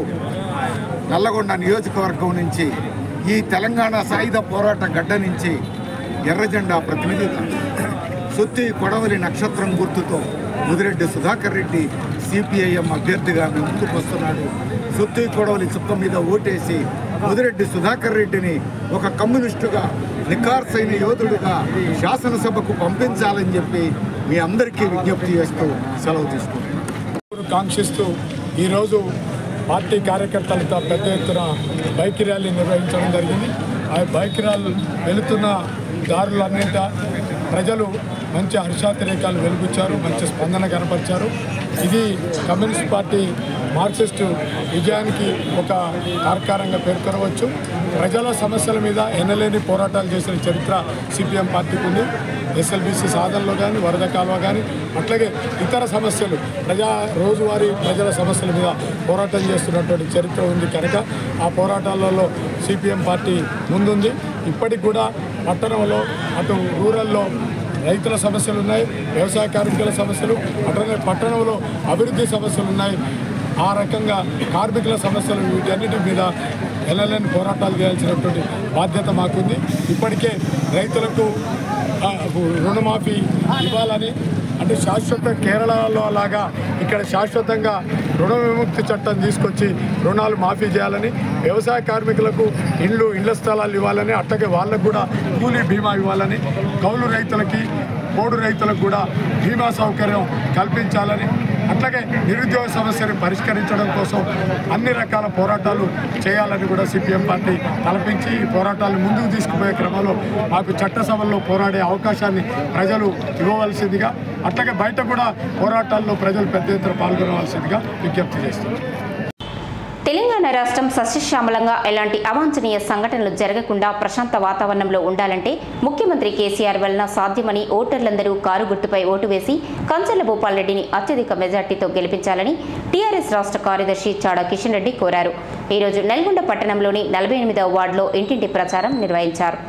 నల్లగొండ నియోజకవర్గం నుంచి ఈ తెలంగాణ సాయుధ పోరాట గడ్డ నుంచి ఎర్రజెండా ప్రతినిధిగా సుత్తి కొడవలి నక్షత్రం గుర్తుతో ముదిరెడ్డి సుధాకర్ రెడ్డి సిపిఐఎం అభ్యర్థిగా మీ ముందుకు వస్తున్నాడు సుత్తి కొడవలి చుక్క మీద ఓటేసి ముదిరెడ్డి సుధాకర్ రెడ్డిని ఒక కమ్యూనిస్టుగా నిఖార్సైన యోధుడుగా శాసనసభకు పంపించాలని చెప్పి మీ అందరికీ విజ్ఞప్తి చేస్తూ సెలవు తీసుకుంటున్నాను కాంక్షిస్తూ ఈరోజు పార్టీ కార్యకర్తలతో పెద్ద ఎత్తున బైక్ ర్యాలీ నిర్వహించడం జరిగింది ఆ బైక్ ర్యాలీ వెళుతున్న దారులన్నింట ప్రజలు మంచి హర్షాతిరేకాలు వెలుగుచ్చారు మంచి స్పందన కనపరిచారు ఇది కమ్యూనిస్ట్ పార్టీ మార్క్సిస్టు విజయానికి ఒక కార్కారంగా పేర్కొనవచ్చు ప్రజల సమస్యల మీద ఎనలేని పోరాటాలు చేసిన చరిత్ర సిపిఎం పార్టీకి ఉంది ఎస్ఎల్బిసి సాధనలో కానీ వరద కాలువ కానీ అట్లాగే ఇతర సమస్యలు ప్రజా రోజువారీ ప్రజల సమస్యల మీద పోరాటం చేస్తున్నటువంటి చరిత్ర ఉంది కనుక ఆ పోరాటాలలో సిపిఎం పార్టీ ముందుంది ఇప్పటికి కూడా పట్టణంలో అటు రూరల్లో రైతుల సమస్యలు ఉన్నాయి వ్యవసాయ కార్మికుల సమస్యలు అట్లనే పట్టణంలో అభివృద్ధి సమస్యలు ఉన్నాయి ఆ రకంగా కార్మికుల సమస్యలు వీటన్నిటి మీద ఎల్లలేని పోరాటాలు చేయాల్సినటువంటి బాధ్యత మాకుంది ఇప్పటికే రైతులకు ఆ, రుణమాఫీ ఇవ్వాలని అంటే శాశ్వత కేరళలో లాగా ఇక్కడ శాశ్వతంగా రుణ విముక్తి చట్టం తీసుకొచ్చి రుణాలు మాఫీ చేయాలని వ్యవసాయ కార్మికులకు ఇండ్లు ఇళ్ల స్థలాలు ఇవ్వాలని అట్లాగే వాళ్ళకు కూడా కూలీ బీమా ఇవ్వాలని కౌలు రైతులకి పోడు రైతులకు కూడా బీమా సౌకర్యం కల్పించాలని అట్లాగే నిరుద్యోగ సమస్యను పరిష్కరించడం కోసం అన్ని రకాల పోరాటాలు చేయాలని కూడా సిపిఎం పార్టీ తలపించి ఈ పోరాటాలను ముందుకు తీసుకుపోయే క్రమంలో మాకు చట్టసభల్లో పోరాడే అవకాశాన్ని ప్రజలు ఇవ్వవలసిందిగా అట్లాగే బయట కూడా పోరాటాల్లో ప్రజలు పెద్ద ఎత్తున పాల్గొనవలసిందిగా విజ్ఞప్తి చేస్తున్నారు తెలంగాణ రాష్ట్రం సస్యశ్యామలంగా ఎలాంటి అవాంఛనీయ సంఘటనలు జరగకుండా ప్రశాంత వాతావరణంలో ఉండాలంటే ముఖ్యమంత్రి కేసీఆర్ వలన సాధ్యమని ఓటర్లందరూ కారు గుర్తుపై ఓటు వేసి కంచర్ల భూపాల్ రెడ్డిని అత్యధిక మెజార్టీతో గెలిపించాలని టీఆర్ఎస్ రాష్ట్ర కార్యదర్శి చాడా కిషన్ రెడ్డి కోరారు ఈరోజు నల్గొండ పట్టణంలోని నలభై ఎనిమిదవ వార్డులో ఇంటింటి ప్రచారం నిర్వహించారు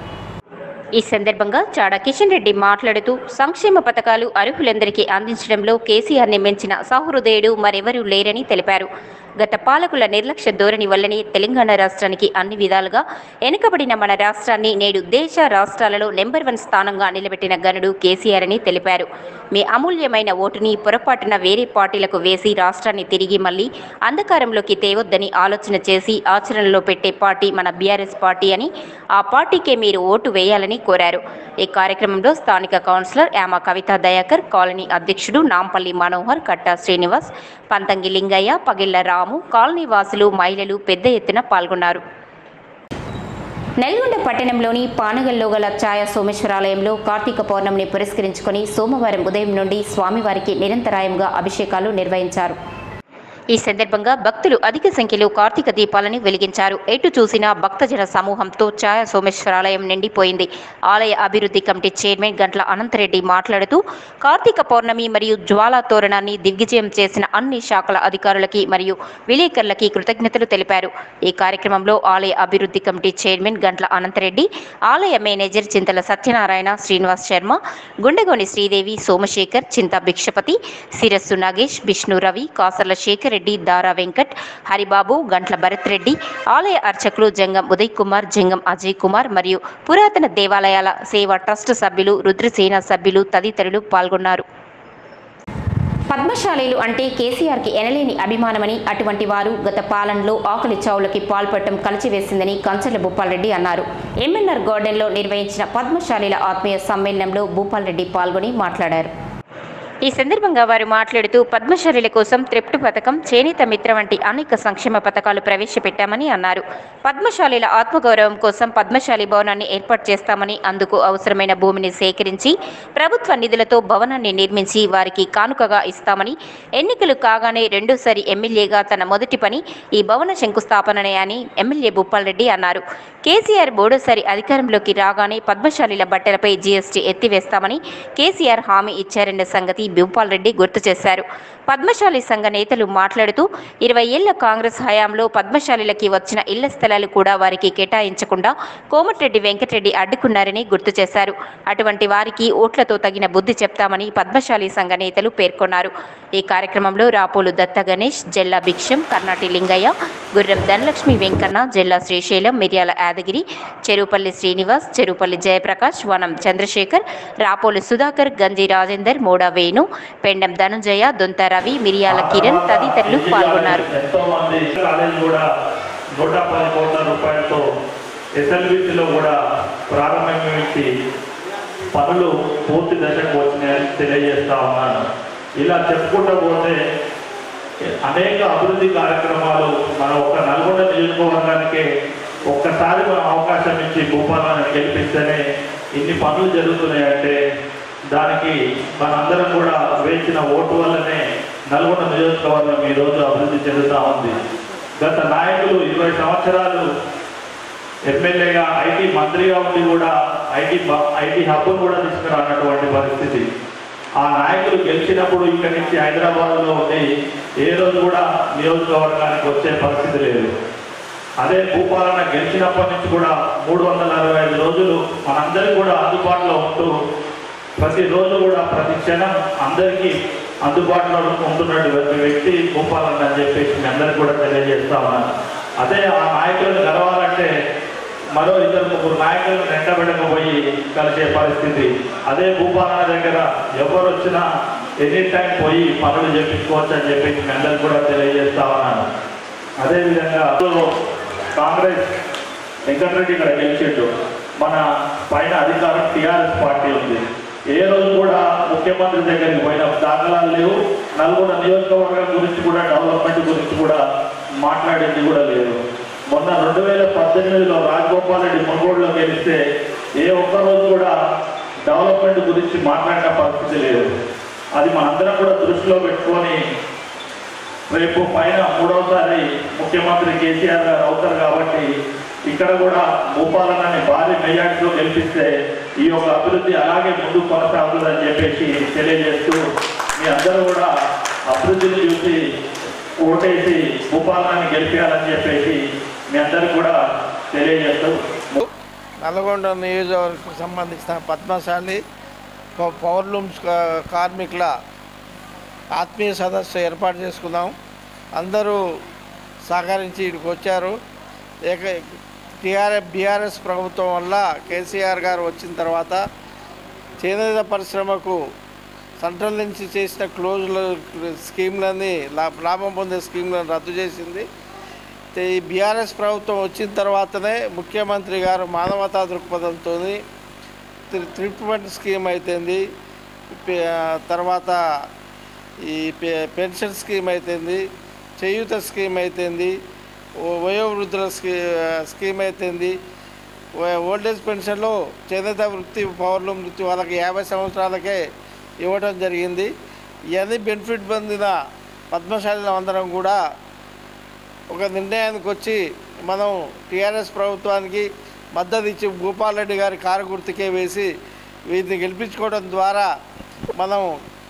ఈ సందర్భంగా చాడా కిషన్ రెడ్డి మాట్లాడుతూ సంక్షేమ పథకాలు అర్హులందరికీ అందించడంలో కేసీఆర్ని మించిన సహృదయుడు మరెవరూ లేరని తెలిపారు గత పాలకుల నిర్లక్ష్య ధోరణి వల్లనే తెలంగాణ రాష్ట్రానికి అన్ని విధాలుగా వెనుకబడిన మన రాష్ట్రాన్ని నేడు దేశ రాష్ట్రాలలో నెంబర్ వన్ స్థానంగా నిలబెట్టిన గనుడు కేసీఆర్ అని తెలిపారు మీ అమూల్యమైన ఓటుని పొరపాటున వేరే పార్టీలకు వేసి రాష్ట్రాన్ని తిరిగి మళ్ళీ అంధకారంలోకి తేవద్దని ఆలోచన చేసి ఆచరణలో పెట్టే పార్టీ మన బీఆర్ఎస్ పార్టీ అని ఆ పార్టీకే మీరు ఓటు వేయాలని కోరారు ఈ కార్యక్రమంలో స్థానిక కౌన్సిలర్ యామ కవిత దయాకర్ కాలనీ అధ్యక్షుడు నాంపల్లి మనోహర్ కట్టా శ్రీనివాస్ పంతంగి లింగయ్య పగిళ్ల రాము కాలనీ వాసులు మహిళలు పెద్ద ఎత్తున పాల్గొన్నారు నల్గొండ పట్టణంలోని పానగల్లో గల ఛాయ సోమేశ్వరాలయంలో కార్తీక పౌర్ణమిని పురస్కరించుకొని సోమవారం ఉదయం నుండి స్వామివారికి నిరంతరాయంగా అభిషేకాలు నిర్వహించారు ఈ సందర్భంగా భక్తులు అధిక సంఖ్యలో కార్తీక దీపాలను వెలిగించారు ఎటు చూసినా భక్తజన సమూహంతో ఛాయ సోమేశ్వరాలయం నిండిపోయింది ఆలయ అభివృద్ధి కమిటీ చైర్మన్ గంట్ల అనంతరెడ్డి మాట్లాడుతూ కార్తీక పౌర్ణమి మరియు జ్వాలా తోరణాన్ని దిగ్విజయం చేసిన అన్ని శాఖల అధికారులకి మరియు విలేకరులకి కృతజ్ఞతలు తెలిపారు ఈ కార్యక్రమంలో ఆలయ అభివృద్ధి కమిటీ చైర్మన్ గంట్ల అనంతరెడ్డి ఆలయ మేనేజర్ చింతల సత్యనారాయణ శ్రీనివాస్ శర్మ గుండెగోని శ్రీదేవి సోమశేఖర్ చింత భిక్షపతి శిరస్సు నాగేష్ విష్ణు రవి కాసర్ల శేఖర్ రెడ్డి దారా వెంకట్ హరిబాబు గంట్ల భరత్ రెడ్డి ఆలయ అర్చకులు జంగం ఉదయ్ కుమార్ జంగం అజయ్ కుమార్ మరియు పురాతన దేవాలయాల సేవా ట్రస్ట్ సభ్యులు రుద్రసేన సభ్యులు తదితరులు పాల్గొన్నారు పద్మశాలీలు అంటే కేసీఆర్కి ఎనలేని అభిమానమని అటువంటి వారు గత పాలనలో ఆకలి చావులకి పాల్పడటం కలిచివేసిందని కంచర్ల భూపాల్రెడ్డి అన్నారు ఎంఎన్ఆర్ గార్డెన్లో నిర్వహించిన పద్మశాలీల ఆత్మీయ సమ్మేళనంలో భూపాల్రెడ్డి పాల్గొని మాట్లాడారు ఈ సందర్భంగా వారు మాట్లాడుతూ పద్మశాలీల కోసం త్రిప్టు పథకం చేనేత మిత్ర వంటి అనేక సంక్షేమ పథకాలు ప్రవేశపెట్టామని అన్నారు పద్మశాలీల ఆత్మగౌరవం కోసం పద్మశాలి భవనాన్ని ఏర్పాటు చేస్తామని అందుకు అవసరమైన భూమిని సేకరించి ప్రభుత్వ నిధులతో భవనాన్ని నిర్మించి వారికి కానుకగా ఇస్తామని ఎన్నికలు కాగానే రెండోసారి ఎమ్మెల్యేగా తన మొదటి పని ఈ భవన శంకుస్థాపననే అని ఎమ్మెల్యే భూపాల్ రెడ్డి అన్నారు కేసీఆర్ మూడోసారి అధికారంలోకి రాగానే పద్మశాలీల బట్టలపై జీఎస్టీ ఎత్తివేస్తామని కేసీఆర్ హామీ ఇచ్చారన్న సంగతి భూపాల్ రెడ్డి గుర్తు చేశారు పద్మశాలి సంఘ నేతలు మాట్లాడుతూ ఇరవై ఏళ్ల కాంగ్రెస్ హయాంలో పద్మశాలిలకి వచ్చిన ఇళ్ల స్థలాలు కూడా వారికి కేటాయించకుండా కోమటిరెడ్డి వెంకటరెడ్డి అడ్డుకున్నారని గుర్తు చేశారు అటువంటి వారికి ఓట్లతో తగిన బుద్ధి చెప్తామని పద్మశాలి సంఘ నేతలు పేర్కొన్నారు ఈ కార్యక్రమంలో రాపోలు దత్త గణేష్ జల్లా భిక్షం కర్ణాటి లింగయ్య గుర్రం ధనలక్ష్మి వెంకన్న జల్లా శ్రీశైలం మిర్యాల యాదగిరి చెరుపల్లి శ్రీనివాస్ చెరుపల్లి జయప్రకాష్ వనం చంద్రశేఖర్ రాపోలు సుధాకర్ గంజి రాజేందర్ మోడా వేణు పెండం ధనుంజయ దొంత రవి మిరియాల కిరణ్ తదితరులు పాల్గొన్నారు ఎంతో మంది కాలేజ్ కూడా నూట పది కోట్ల రూపాయలతో ఎస్ఎల్బిసిలో కూడా ప్రారంభించి పనులు పూర్తి దశకు వచ్చినాయని తెలియజేస్తా ఉన్నాను ఇలా చెప్పుకుంటూ పోతే అనేక అభివృద్ధి కార్యక్రమాలు మన ఒక్క నల్గొండ నియోజకవర్గానికి ఒక్కసారి మనం అవకాశం ఇచ్చి భూపాలను గెలిపిస్తేనే ఇన్ని పనులు జరుగుతున్నాయంటే దానికి మనందరం కూడా వేసిన ఓటు వల్లనే నల్గొండ నియోజకవర్గం ఈరోజు అభివృద్ధి చెందుతూ ఉంది గత నాయకులు ఇరవై సంవత్సరాలు ఎమ్మెల్యేగా ఐటీ మంత్రిగా ఉండి కూడా ఐటీ బ- ఐటీ హబ్ను కూడా తీసుకురానటువంటి పరిస్థితి ఆ నాయకులు గెలిచినప్పుడు ఇక్కడి నుంచి హైదరాబాద్లో ఉండి ఏ రోజు కూడా నియోజకవర్గానికి వచ్చే పరిస్థితి లేదు అదే భూపాలన గెలిచినప్పటి నుంచి కూడా మూడు వందల అరవై ఐదు రోజులు మనందరికీ కూడా అందుబాటులో ఉంటూ ప్రతిరోజు కూడా ప్రతి క్షణం అందరికీ అందుబాటులో ఉంటున్నటువంటి వ్యక్తి భూపాలన్న అని చెప్పేసి మీ అందరికీ కూడా తెలియజేస్తా ఉన్నాను అదే ఆ నాయకులను గెలవాలంటే మరో ఇద్దరు ముగ్గురు నాయకులను వెంటబెట్టకపోయి కలిసే పరిస్థితి అదే భూపాలన దగ్గర ఎవరు వచ్చినా ఎనీ టైం పోయి పనులు చేపించుకోవచ్చు అని చెప్పేసి మీ అందరికీ కూడా తెలియజేస్తా ఉన్నాను అదేవిధంగా కాంగ్రెస్ వెంకటరెడ్డి ఇక్కడ గెలిచిండు మన పైన అధికారం టీఆర్ఎస్ పార్టీ ఉంది ఏ రోజు కూడా ముఖ్యమంత్రి దగ్గరికి పోయిన దాఖలాలు లేవు నల్గొండ నియోజకవర్గం గురించి కూడా డెవలప్మెంట్ గురించి కూడా మాట్లాడింది కూడా లేదు మొన్న రెండు వేల పద్దెనిమిదిలో రాజగోపాల్ రెడ్డి మునుగోడులో గెలిస్తే ఏ ఒక్క రోజు కూడా డెవలప్మెంట్ గురించి మాట్లాడిన పరిస్థితి లేదు అది మనందరం కూడా దృష్టిలో పెట్టుకొని రేపు పైన మూడవసారి ముఖ్యమంత్రి కేసీఆర్ గారు అవుతారు కాబట్టి ఇక్కడ కూడా భూపాలనని భారీ మెజార్టీతో గెలిపిస్తే ఈ యొక్క అభివృద్ధి అలాగే ముందుకు కొనసాగుతుందని చెప్పేసి తెలియజేస్తూ మీ అందరూ కూడా అభివృద్ధిని చూసి ఓటేసి భూపాలనాన్ని గెలిపించాలని చెప్పేసి మీ అందరికీ కూడా తెలియజేస్తూ నల్గొండ నియోజకవర్గకు సంబంధించిన పద్మశాలి ప- పవర్లూమ్స్ కా- కార్మికుల ఆత్మీయ సదస్సు ఏర్పాటు చేసుకున్నాం అందరూ సహకరించి ఇక్కడికి వచ్చారు ఏక టీఆర్ఎఫ్ బీఆర్ఎస్ ప్రభుత్వం వల్ల కేసీఆర్ గారు వచ్చిన తర్వాత చేనేత పరిశ్రమకు సెంట్రల్ నుంచి చేసిన క్లోజ్ల స్కీమ్లన్నీ లా- లాభం పొందే స్కీమ్లను రద్దు చేసింది అయితే ఈ బీఆర్ఎస్ ప్రభుత్వం వచ్చిన తర్వాతనే ముఖ్యమంత్రి గారు మానవతా దృక్పథంతో ట్రీట్మెంట్ స్కీమ్ అయితేంది పే- తర్వాత ఈ పె- పెన్షన్ స్కీమ్ అయితేంది చేయూత స్కీమ్ అయితేంది ఓ- వయోవృద్ధుల స్కీ స్కీమ్ అయితేంది ఓ- ఓల్డేజ్ పెన్షన్లో చేనేత వృత్తి పౌరులు వృత్తి వాళ్ళకి యాభై సంవత్సరాలకే ఇవ్వడం జరిగింది ఇవన్నీ బెనిఫిట్ పొందిన పద్మశాలిలం అందరం కూడా ఒక నిర్ణయానికి వచ్చి మనం టీఆర్ఎస్ ప్రభుత్వానికి మద్దతు ఇచ్చి భూపాల్ రెడ్డి గారి కారు గుర్తుకే వేసి వీటిని గెలిపించుకోవడం ద్వారా మనం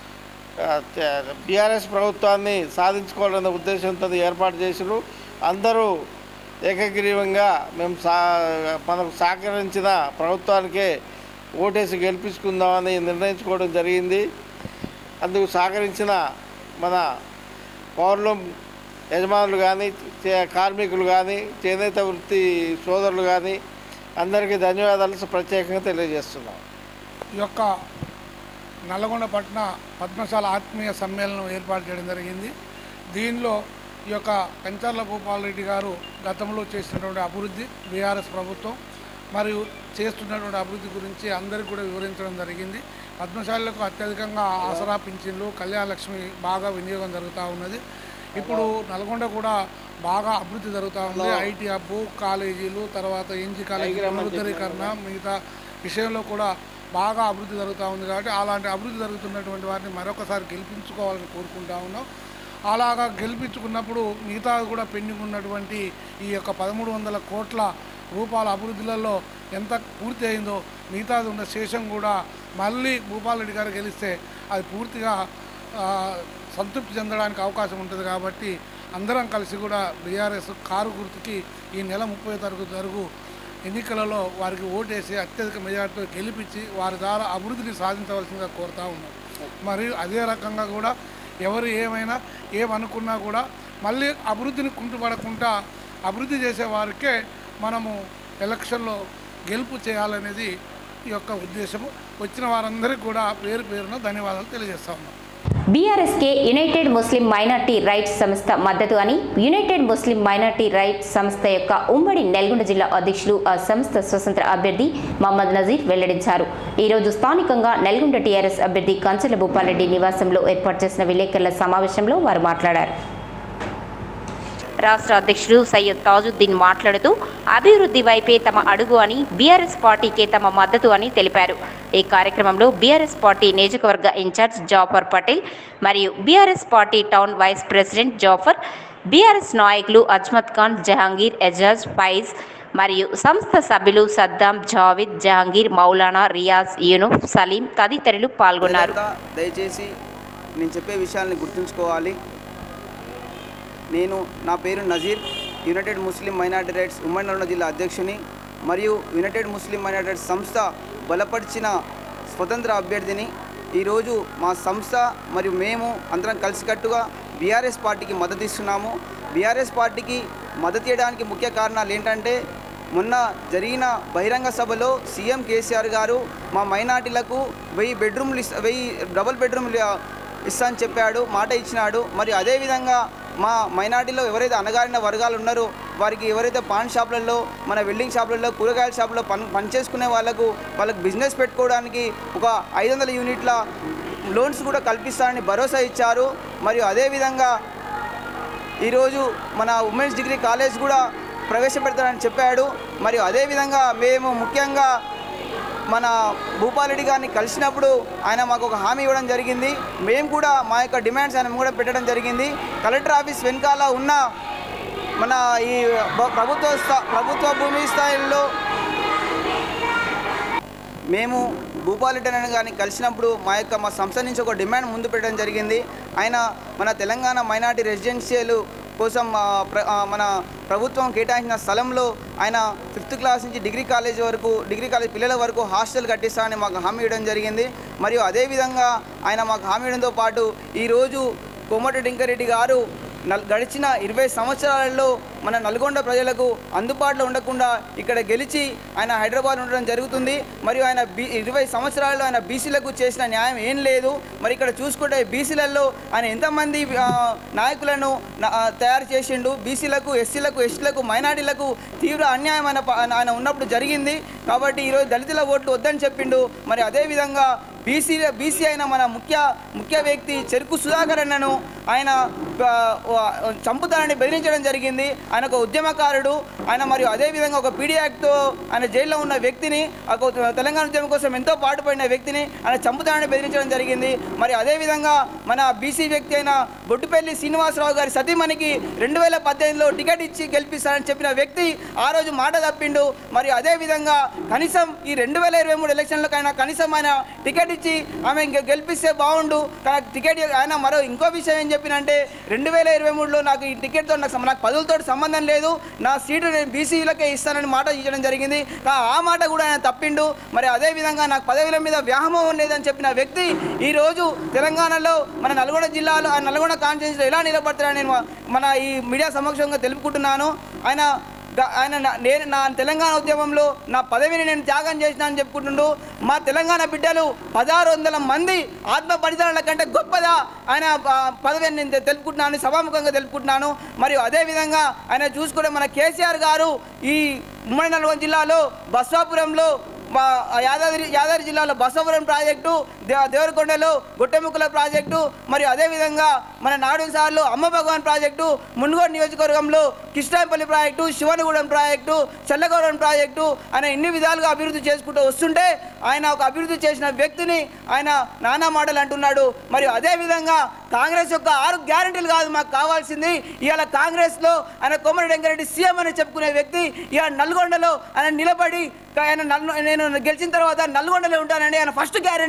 బీఆర్ఎస్ ప్రభుత్వాన్ని సాధించుకోవాలనే ఉద్దేశంతో ఏర్పాటు చేసిరు అందరూ ఏకగ్రీవంగా మేము సా మనకు సహకరించిన ప్రభుత్వానికే ఓటేసి గెలిపించుకుందామని నిర్ణయించుకోవడం జరిగింది అందుకు సహకరించిన మన పౌరులు యజమానులు కానీ చే- కార్మికులు కానీ చేనేత వృత్తి సోదరులు కానీ అందరికీ ధన్యవాదాలు ప్రత్యేకంగా తెలియజేస్తున్నాం ఈ యొక్క నల్లగొండ పట్టణ పద్మశాల ఆత్మీయ సమ్మేళనం ఏర్పాటు చేయడం జరిగింది దీనిలో ఈ యొక్క పెంచర్ల భూపాల్ రెడ్డి గారు గతంలో చేసినటువంటి అభివృద్ధి బీఆర్ఎస్ ప్రభుత్వం మరియు చేస్తున్నటువంటి అభివృద్ధి గురించి అందరికీ కూడా వివరించడం జరిగింది పద్మశాలకు అత్యధికంగా ఆసరా పింఛన్లు కళ్యాణ లక్ష్మి బాగా వినియోగం జరుగుతూ ఉన్నది ఇప్పుడు నల్గొండ కూడా బాగా అభివృద్ధి జరుగుతూ ఉంది ఐటీ హబ్ కాలేజీలు తర్వాత ఎన్జీ కాలేజీ పునరుద్ధరీకరణ మిగతా విషయంలో కూడా బాగా అభివృద్ధి జరుగుతూ ఉంది కాబట్టి అలాంటి అభివృద్ధి జరుగుతున్నటువంటి వారిని మరొకసారి గెలిపించుకోవాలని కోరుకుంటా ఉన్నాం అలాగా గెలిపించుకున్నప్పుడు మిగతా కూడా పెండింగ్ ఉన్నటువంటి ఈ యొక్క పదమూడు వందల కోట్ల రూపాయల అభివృద్ధిలలో ఎంత పూర్తి అయిందో మిగతాది ఉన్న శేషం కూడా మళ్ళీ భూపాల్ రెడ్డి గారు గెలిస్తే అది పూర్తిగా ఆ, సంతృప్తి చెందడానికి అవకాశం ఉంటుంది కాబట్టి అందరం కలిసి కూడా బీఆర్ఎస్ కారు గుర్తుకి ఈ నెల ముప్పై తారీఖు జరుగు ఎన్నికలలో వారికి ఓటేసి అత్యధిక మెజార్టీతో గెలిపించి వారి ద్వారా అభివృద్ధిని సాధించవలసిందిగా కోరుతా ఉన్నాం మరియు అదే రకంగా కూడా ఎవరు ఏమైనా ఏమనుకున్నా కూడా మళ్ళీ అభివృద్ధిని కుంటుపడకుండా అభివృద్ధి చేసే వారికే మనము ఎలక్షన్లో గెలుపు చేయాలనేది ఈ యొక్క ఉద్దేశము వచ్చిన వారందరికీ కూడా పేరు పేరున ధన్యవాదాలు తెలియజేస్తా ఉన్నాం బీఆర్ఎస్కే యునైటెడ్ ముస్లిం మైనార్టీ రైట్స్ సంస్థ మద్దతు అని యునైటెడ్ ముస్లిం మైనార్టీ రైట్స్ సంస్థ యొక్క ఉమ్మడి నల్గొండ జిల్లా అధ్యక్షులు ఆ సంస్థ స్వతంత్ర అభ్యర్థి మహమ్మద్ నజీర్ వెల్లడించారు ఈ రోజు స్థానికంగా నల్గొండ టీఆర్ఎస్ అభ్యర్థి కంచెల భూపాలరెడ్డి నివాసంలో ఏర్పాటు చేసిన విలేకరుల సమావేశంలో వారు మాట్లాడారు రాష్ట్ర అధ్యక్షుడు సయ్యద్ తాజుద్దీన్ మాట్లాడుతూ అభివృద్ధి వైపే తమ అడుగు అని బీఆర్ఎస్ పార్టీకే తమ మద్దతు అని తెలిపారు ఈ కార్యక్రమంలో బీఆర్ఎస్ పార్టీ నియోజకవర్గ ఇన్ఛార్జ్ జాఫర్ పటేల్ మరియు BRS party town vice president Jafar BRS నాయకులు అజ్మత్ ఖాన్ జహాంగీర్ ఎజాజ్ ఫైజ్ మరియు సంస్థ సభ్యులు సద్దాం జావిద్ జహాంగీర్ మౌలానా రియాజ్ యూనుఫ్ సలీం తదితరులు పాల్గొన్నారు ప్రజలంతా దయచేసి నేను చెప్పే విషయాల్ని గుర్తుంచుకోవాలి నేను నా పేరు Nazir United Muslim Minority Rights ఉమ్మడి నల్గొండ జిల్లా అధ్యక్షుని మరియు యునైటెడ్ ముస్లిం మైనార్టీ రైట్స్ సంస్థ బలపరిచిన స్వతంత్ర అభ్యర్థిని ఈరోజు మా సంస్థ మరియు మేము అందరం కలిసికట్టుగా బీఆర్ఎస్ పార్టీకి మద్దతు ఇస్తున్నాము బీఆర్ఎస్ పార్టీకి మద్దతు ఇవ్వడానికి ముఖ్య కారణాలు ఏంటంటే మొన్న జరిగిన బహిరంగ సభలో సీఎం కేసీఆర్ గారు మా మైనార్టీలకు వెయ్యి బెడ్రూమ్లు ఇస్తా వెయ్యి డబుల్ బెడ్రూమ్లు ఇస్తా అని చెప్పాడు మాట ఇచ్చినాడు మరి అదేవిధంగా మా మైనార్టీలో ఎవరైతే అణగారిన వర్గాలు ఉన్నారో వారికి ఎవరైతే పాన్ షాపులలో మన వెల్డింగ్ షాపులలో కూరగాయల షాపులో పని పనిచేసుకునే వాళ్ళకు వాళ్ళకి బిజినెస్ పెట్టుకోవడానికి ఒక ఐదు వందల యూనిట్ల లోన్స్ కూడా కల్పిస్తారని భరోసా ఇచ్చారు మరియు అదేవిధంగా ఈరోజు మన ఉమెన్స్ డిగ్రీ కాలేజ్ కూడా ప్రవేశపెడతారని చెప్పాడు మరియు అదేవిధంగా మేము ముఖ్యంగా మన భూపాలరెడ్డి గారిని కలిసినప్పుడు ఆయన మాకు ఒక హామీ ఇవ్వడం జరిగింది మేము కూడా మా యొక్క డిమాండ్స్ ఆయన కూడా పెట్టడం జరిగింది కలెక్టర్ ఆఫీస్ వెనకాల ఉన్న మన ఈ బ- ప్రభుత్వ స్థా ప్రభుత్వ భూమి స్థాయిలో మేము భూపాలరెడ్డి గారిని కలిసినప్పుడు మా యొక్క మా సంస్థ నుంచి ఒక డిమాండ్ ముందు పెట్టడం జరిగింది ఆయన మన తెలంగాణ మైనార్టీ రెసిడెన్షియల్ కోసం ఆ, ప్ర- ఆ, మన ప్రభుత్వం కేటాయించిన స్థలంలో ఆయన ఫిఫ్త్ క్లాస్ నుంచి డిగ్రీ కాలేజ్ వరకు డిగ్రీ కాలేజ్ పిల్లల వరకు హాస్టల్ కట్టిస్తానని మాకు హామీ ఇవ్వడం జరిగింది మరియు అదేవిధంగా ఆయన మాకు హామీ ఇవ్వడంతో పాటు ఈరోజు కోమటి వెంకరెడ్డి గారు నల్ గడిచిన ఇరవై సంవత్సరాలలో మన నల్గొండ ప్రజలకు అందుబాటులో ఉండకుండా ఇక్కడ గెలిచి ఆయన హైదరాబాద్ ఉండడం జరుగుతుంది మరియు ఆయన బీ ఇరవై సంవత్సరాల్లో ఆయన బీసీలకు చేసిన న్యాయం ఏం లేదు మరి ఇక్కడ చూసుకుంటే బీసీలలో ఆయన ఎంతమంది ఆ, నాయకులను నా- ఆ, తయారు చేసిండు బీసీలకు ఎస్సీలకు ఎస్టీలకు మైనార్టీలకు తీవ్ర అన్యాయం ఆయన ప- ఆయన ఉన్నప్పుడు జరిగింది కాబట్టి ఈరోజు దళితుల ఓట్లు వద్దని చెప్పిండు మరి అదేవిధంగా బీసీ బీసీ అయిన మన ముఖ్య ముఖ్య వ్యక్తి చెరుకు సుధాకర్ అన్నను ఆయన ఆ, ఆ, చంపుతానని బెదిరించడం జరిగింది ఆయన ఒక ఉద్యమకారుడు ఆయన మరియు అదేవిధంగా ఒక పీడీ యాక్ట్తో ఆయన జైల్లో ఉన్న వ్యక్తిని ఒక తెలంగాణ ఉద్యమం కోసం ఎంతో పాటుపడిన వ్యక్తిని ఆయన చంపుతానని బెదిరించడం జరిగింది మరి అదేవిధంగా మన బీసీ వ్యక్తి అయిన బొడ్డుపల్లి శ్రీనివాసరావు గారి సతీమణికి రెండు వేల పద్దెనిమిదిలో టికెట్ ఇచ్చి గెలిపిస్తానని చెప్పిన వ్యక్తి ఆ రోజు మాట తప్పిండు మరి అదేవిధంగా కనీసం ఈ రెండు వేల ఇరవై మూడు ఎలక్షన్లకైనా కనీసం ఆయన టికెట్ ఇచ్చి ఆమె ఇంకా గెలిపిస్తే బాగుండు కానీ టెకెట్ ఆయన మరో ఇంకో విషయం ఏం చెప్పినంటే రెండు వేల ఇరవై మూడులో నాకు ఈ టికెట్తో నాకు సం- నాకు పదవులతో సంబంధం లేదు నా సీటు నేను బీసీలకే ఇస్తానని మాట ఇచ్చడం జరిగింది కా- ఆ మాట కూడా ఆయన తప్పిండు మరి అదేవిధంగా నాకు పదవుల మీద వ్యామోహం లేదని చెప్పిన వ్యక్తి ఈరోజు తెలంగాణలో మన నల్గొండ జిల్లాలో ఆ నల్గొండ కాన్స్టిట్యూన్సీలో ఎలా నిలబడతారని నేను మన ఈ మీడియా సమక్షంగా తెలుపుకుంటున్నాను ఆయన ద- ఆయన నా- నేను నా తెలంగాణ ఉద్యమంలో నా పదవిని నేను త్యాగం చేసిన అని చెప్పుకుంటుండు మా తెలంగాణ బిడ్డలు పదహారు వందల మంది ఆత్మ బలిదానాల కంటే గొప్పదా ఆయన ఆ, పదవిని నేను తె- తెలుపుకుంటున్నాను సభాముఖంగా తెలుపుకుంటున్నాను మరియు అదేవిధంగా ఆయన చూసుకుంటే మన కేసీఆర్ గారు ఈ ఉమ్మడి నల్గొండ జిల్లాలో బస్వాపురంలో మా యాదాద్రి యాదాద్రి జిల్లాలో బసవపురం ప్రాజెక్టు దే- దేవరకొండలో గుట్టెముక్కల ప్రాజెక్టు మరియు అదేవిధంగా మన నాడు సార్లు అమ్మ భగవాన్ ప్రాజెక్టు మున్గోడు నియోజకవర్గంలో Krishnapalli project Shivanagudem project Chellagudem project ఆయన ఎన్ని విధాలుగా అభివృద్ధి చేసుకుంటూ వస్తుంటే ఆయన ఒక అభివృద్ధి చేసిన వ్యక్తిని ఆయన నానా మాటలు అంటున్నాడు మరియు అదేవిధంగా కాంగ్రెస్ యొక్క ఆరు గ్యారంటీలు కాదు మాకు కావాల్సింది ఇవాళ కాంగ్రెస్లో ఆయన కోమరెడ్డి వెంకరెడ్డి సీఎం అని చెప్పుకునే వ్యక్తి ఇవాళ నల్గొండలో ఆయన నిలబడి ఆయన నన్ను నేను గెలిచిన తర్వాత నల్గొండలో ఉంటానని ఆయన ఫస్ట్ గ్యారంటీ ఇవ్వాలని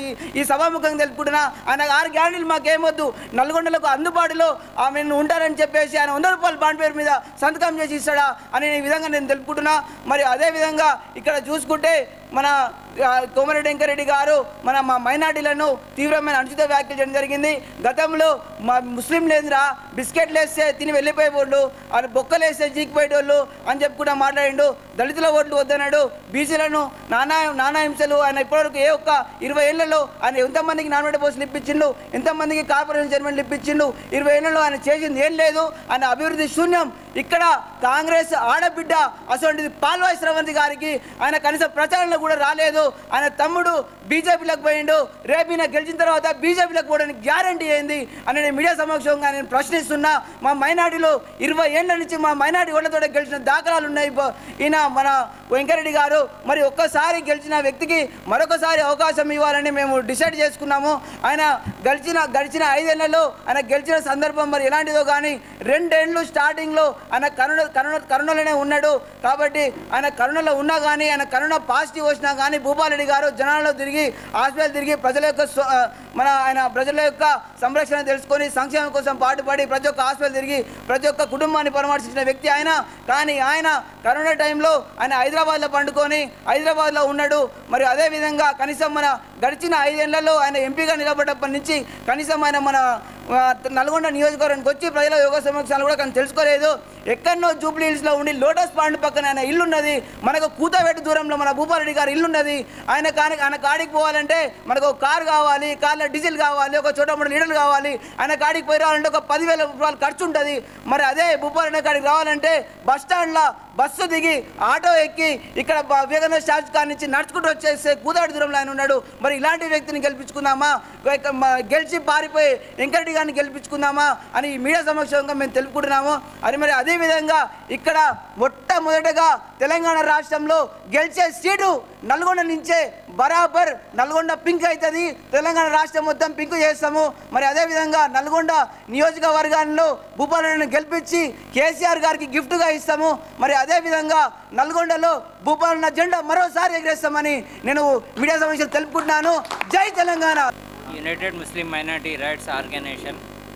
ఈ- ఈ సభాముఖంగా తెలుపుకుంటున్నా ఆయన ఆరు గ్యారెంటీలు మాకేమొద్దు నల్గొండలకు అందుబాటులో ఆమె ఉంటారని చెప్పేసి ఆయన వంద రూపాయల బాండ్ పేరు మీద సంతకం చేసి ఇస్తాడా అనే ఈ విధంగా నేను తెలుపుకుంటున్నా మరి అదే విధంగా ఇక్కడ చూసుకుంటే మన ఆ, కోమరెడ్డి వెంకరెడ్డి గారు మన మా మైనార్టీలను తీవ్రమైన అనుచిత వ్యాఖ్యలు చేయడం జరిగింది గతంలో మా ముస్లిం లేదురా బిస్కెట్లు వేస్తే తిని వెళ్ళిపోయేవాళ్ళు వాళ్ళు బొక్కలు వేస్తే జీకిపోయేటోళ్ళు అని చెప్పి కూడా మాట్లాడిండు దళితుల ఓట్లు వద్దన్నాడు బీసీలను నానా నానా హింసలు ఆయన ఇప్పటివరకు ఏ ఒక్క ఇరవై ఏళ్లలో ఆయన ఎంతమందికి నామినేట్ పోస్టులు ఇప్పించిండు ఎంతమందికి కార్పొరేషన్ చైర్మన్లు ఇప్పించిండు ఇరవై ఏళ్లలో ఆయన చేసింది ఏం లేదు ఆయన అభివృద్ధి శూన్యం ఇక్కడ కాంగ్రెస్ ఆడబిడ్డ అసలు పాల్వాయి శ్రవంతి గారికి ఆయన కనీస ప్రచారంలో కూడా రాలేదు ఆయన తమ్ముడు బీజేపీలోకి పోయిండు రేపు ఈయన గెలిచిన తర్వాత బీజేపీలోకి పోవడానికి గ్యారంటీ ఏంది అని నేను మీడియా సమక్షంగా నేను ప్రశ్నిస్తున్నా మా మైనార్టీలో ఇరవై ఏళ్ళ నుంచి మా మైనార్టీ ఓట్లతో గెలిచిన దాఖలాలు ఉన్నాయి బ- ఈయన మన వెంకరెడ్డి గారు మరి ఒక్కసారి గెలిచిన వ్యక్తికి మరొకసారి అవకాశం ఇవ్వాలని మేము డిసైడ్ చేసుకున్నాము ఆయన గెలిచిన గడిచిన ఐదేళ్లలో ఆయన గెలిచిన సందర్భం మరి ఎలాంటిదో కానీ రెండేళ్ళు స్టార్టింగ్లో ఆయన కరోనా కరోనా కరోనాలోనే ఉన్నాడు కాబట్టి ఆయన కరోనాలో ఉన్నా కానీ ఆయన కరోనా పాజిటివ్ వచ్చినా కానీ భూపాలరెడ్డి గారు జనాల్లో తిరిగి హాస్పిటల్ తిరిగి ప్రజల యొక్క స్వ- ఆ, మన ఆయన ప్రజల యొక్క సంరక్షణ తెలుసుకొని సంక్షేమం కోసం పాటుపడి ప్రతి ఒక్క హాస్పిటల్ తిరిగి ప్రతి ఒక్క కుటుంబాన్ని పరామర్శించిన వ్యక్తి ఆయన కానీ ఆయన కరోనా టైంలో ఆయన హైదరాబాద్లో పండుకొని హైదరాబాద్లో ఉన్నాడు మరి అదే విధంగా కనీసం మన గడిచిన ఐదేళ్లలో ఆయన ఎంపీగా నిలబడ్డప్పటి నుంచి కనీసం ఆయన మన ఆ, నల్గొండ నియోజకవర్గానికి వచ్చి ప్రజల యోగ సమక్షాలు కూడా కానీ తెలుసుకోలేదు ఎక్కడనో జూబ్లీ హిల్స్లో ఉండి లోటస్ పాండ్ పక్కన ఆయన ఇల్లు ఉన్నది మనకు కూతవేటు దూరంలో మన భూపారెడ్డి గారి ఇల్లు ఉన్నది ఆయన కానీ ఆయన కాడికి పోవాలంటే మనకు ఒక కారు కావాలి కార్లో డీజిల్ కావాలి ఒక చోట మూడు లీటర్లు కావాలి ఆయన కాడికి పోయి రావాలంటే ఒక పదివేల రూపాయలు ఖర్చు ఉంటుంది మరి అదే భూపారెడ్డి కాడికి రావాలంటే బస్ స్టాండ్లో బస్సు దిగి ఆటో ఎక్కి ఇక్కడ బ- వివేకానంద స్టాచ్యూ కాడ నుంచి నడుచుకుంటూ వచ్చేస్తే కూదాడి దూరంలో ఆయన ఉన్నాడు మరి ఇలాంటి వ్యక్తిని గెలిపించుకుందామా ఇక మ- గెలిచి పారిపోయి వెంకరెడ్డి గారిని గెలిపించుకుందామా అని ఈ మీడియా సమక్షంగా మేము తెలుపుకుంటున్నాము అది మరి అదే విధంగా ఇక్కడ మొట్టమొదటగా తెలంగాణ రాష్ట్రంలో గెలిచే సీటు నల్గొండ నుంచే బరాబర్ నల్గొండ పింక్ అవుతుంది తెలంగాణ రాష్ట్రం మొత్తం పింక్ చేస్తాము మరి అదే విధంగా నల్గొండ నియోజకవర్గాల్లో భూపాలను గెలిపించి కేసీఆర్ గారికి గిఫ్ట్గా ఇస్తాము మరి అదే విధంగా నల్గొండలో భూపాలన్న జెండా మరోసారి ఎగరేస్తామని నేను మీడియా సమస్యలు తెలుపుకుంటున్నాను జై Telangana United Muslim Minority Rights Organisation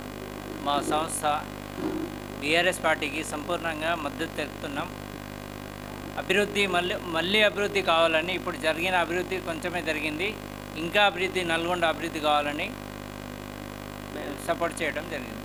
మా సంస్థ బీఆర్ఎస్ పార్టీకి సంపూర్ణంగా మద్దతు తెలుపుతున్నాం అభివృద్ధి మళ్ళీ మళ్ళీ అభివృద్ధి కావాలని ఇప్పుడు జరిగిన అభివృద్ధి కొంచెమే జరిగింది ఇంకా అభివృద్ధి నల్గొండ అభివృద్ధి కావాలని సపోర్ట్ చేయడం జరిగింది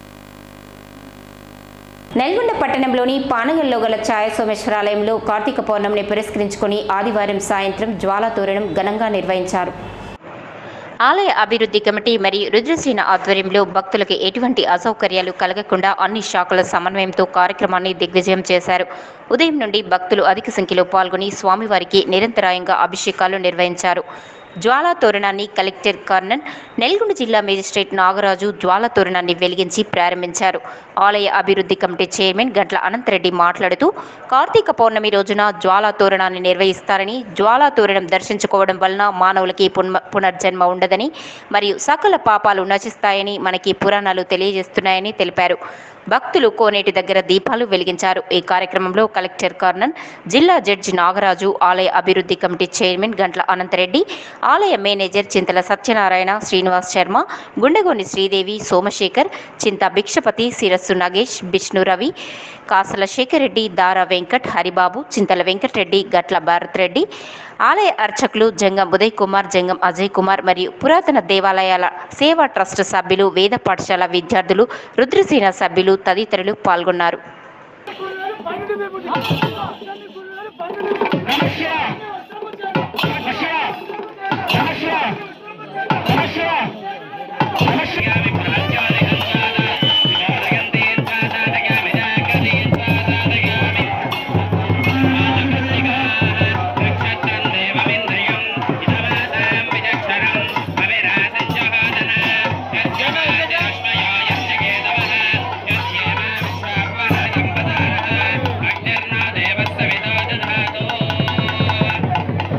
నల్గొండ పట్టణంలోని పానగల్లో గల ఛాయ సోమేశ్వరాలయంలో కార్తీక పౌర్ణమిని పురస్కరించుకొని ఆదివారం సాయంత్రం జ్వాలా తోరణం ఘనంగా నిర్వహించారు ఆలయ అభివృద్ధి కమిటీ మరియు రుద్రసేన ఆధ్వర్యంలో భక్తులకు ఎటువంటి అసౌకర్యాలు కలగకుండా అన్ని శాఖల సమన్వయంతో కార్యక్రమాన్ని దిగ్విజయం చేశారు ఉదయం నుండి భక్తులు అధిక సంఖ్యలో పాల్గొని స్వామివారికి నిరంతరాయంగా అభిషేకాలు నిర్వహించారు జ్వాలా తోరణాన్ని కలెక్టర్ కర్ణన్ నల్గొండ జిల్లా మేజిస్ట్రేట్ నాగరాజు జ్వాలా తోరణాన్ని వెలిగించి ప్రారంభించారు ఆలయ అభివృద్ధి కమిటీ చైర్మన్ గంట్ల అనంతరెడ్డి మాట్లాడుతూ కార్తీక పౌర్ణమి రోజున జ్వాలా తోరణాన్ని నిర్వహిస్తారని జ్వాలా తోరణం దర్శించుకోవడం వలన మానవులకి పున్మ- పునర్జన్మ ఉండదని మరియు సకల పాపాలు నశిస్తాయని మనకి పురాణాలు తెలియజేస్తున్నాయని తెలిపారు భక్తులు కోనేటి దగ్గర దీపాలు వెలిగించారు ఈ కార్యక్రమంలో కలెక్టర్ కర్ణన్ జిల్లా జడ్జి నాగరాజు ఆలయ అభివృద్ధి కమిటీ చైర్మన్ గంట్ల అనంతరెడ్డి ఆలయ మేనేజర్ చింతల సత్యనారాయణ శ్రీనివాస్ శర్మ గుండెగోని శ్రీదేవి సోమశేఖర్ చింత భిక్షపతి శిరస్సు నగేష్ బిష్ణు రవి కాసల శేఖర్ రెడ్డి దారా వెంకట్ హరిబాబు చింతల వెంకటరెడ్డి గట్ల భారత్ రెడ్డి ఆలయ అర్చకులు జంగం ఉదయ్ కుమార్ జంగం అజయ్ కుమార్ మరియు పురాతన దేవాలయాల సేవా ట్రస్ట్ సభ్యులు వేద పాఠశాల విద్యార్థులు రుద్రసేన సభ్యులు తదితరులు పాల్గొన్నారు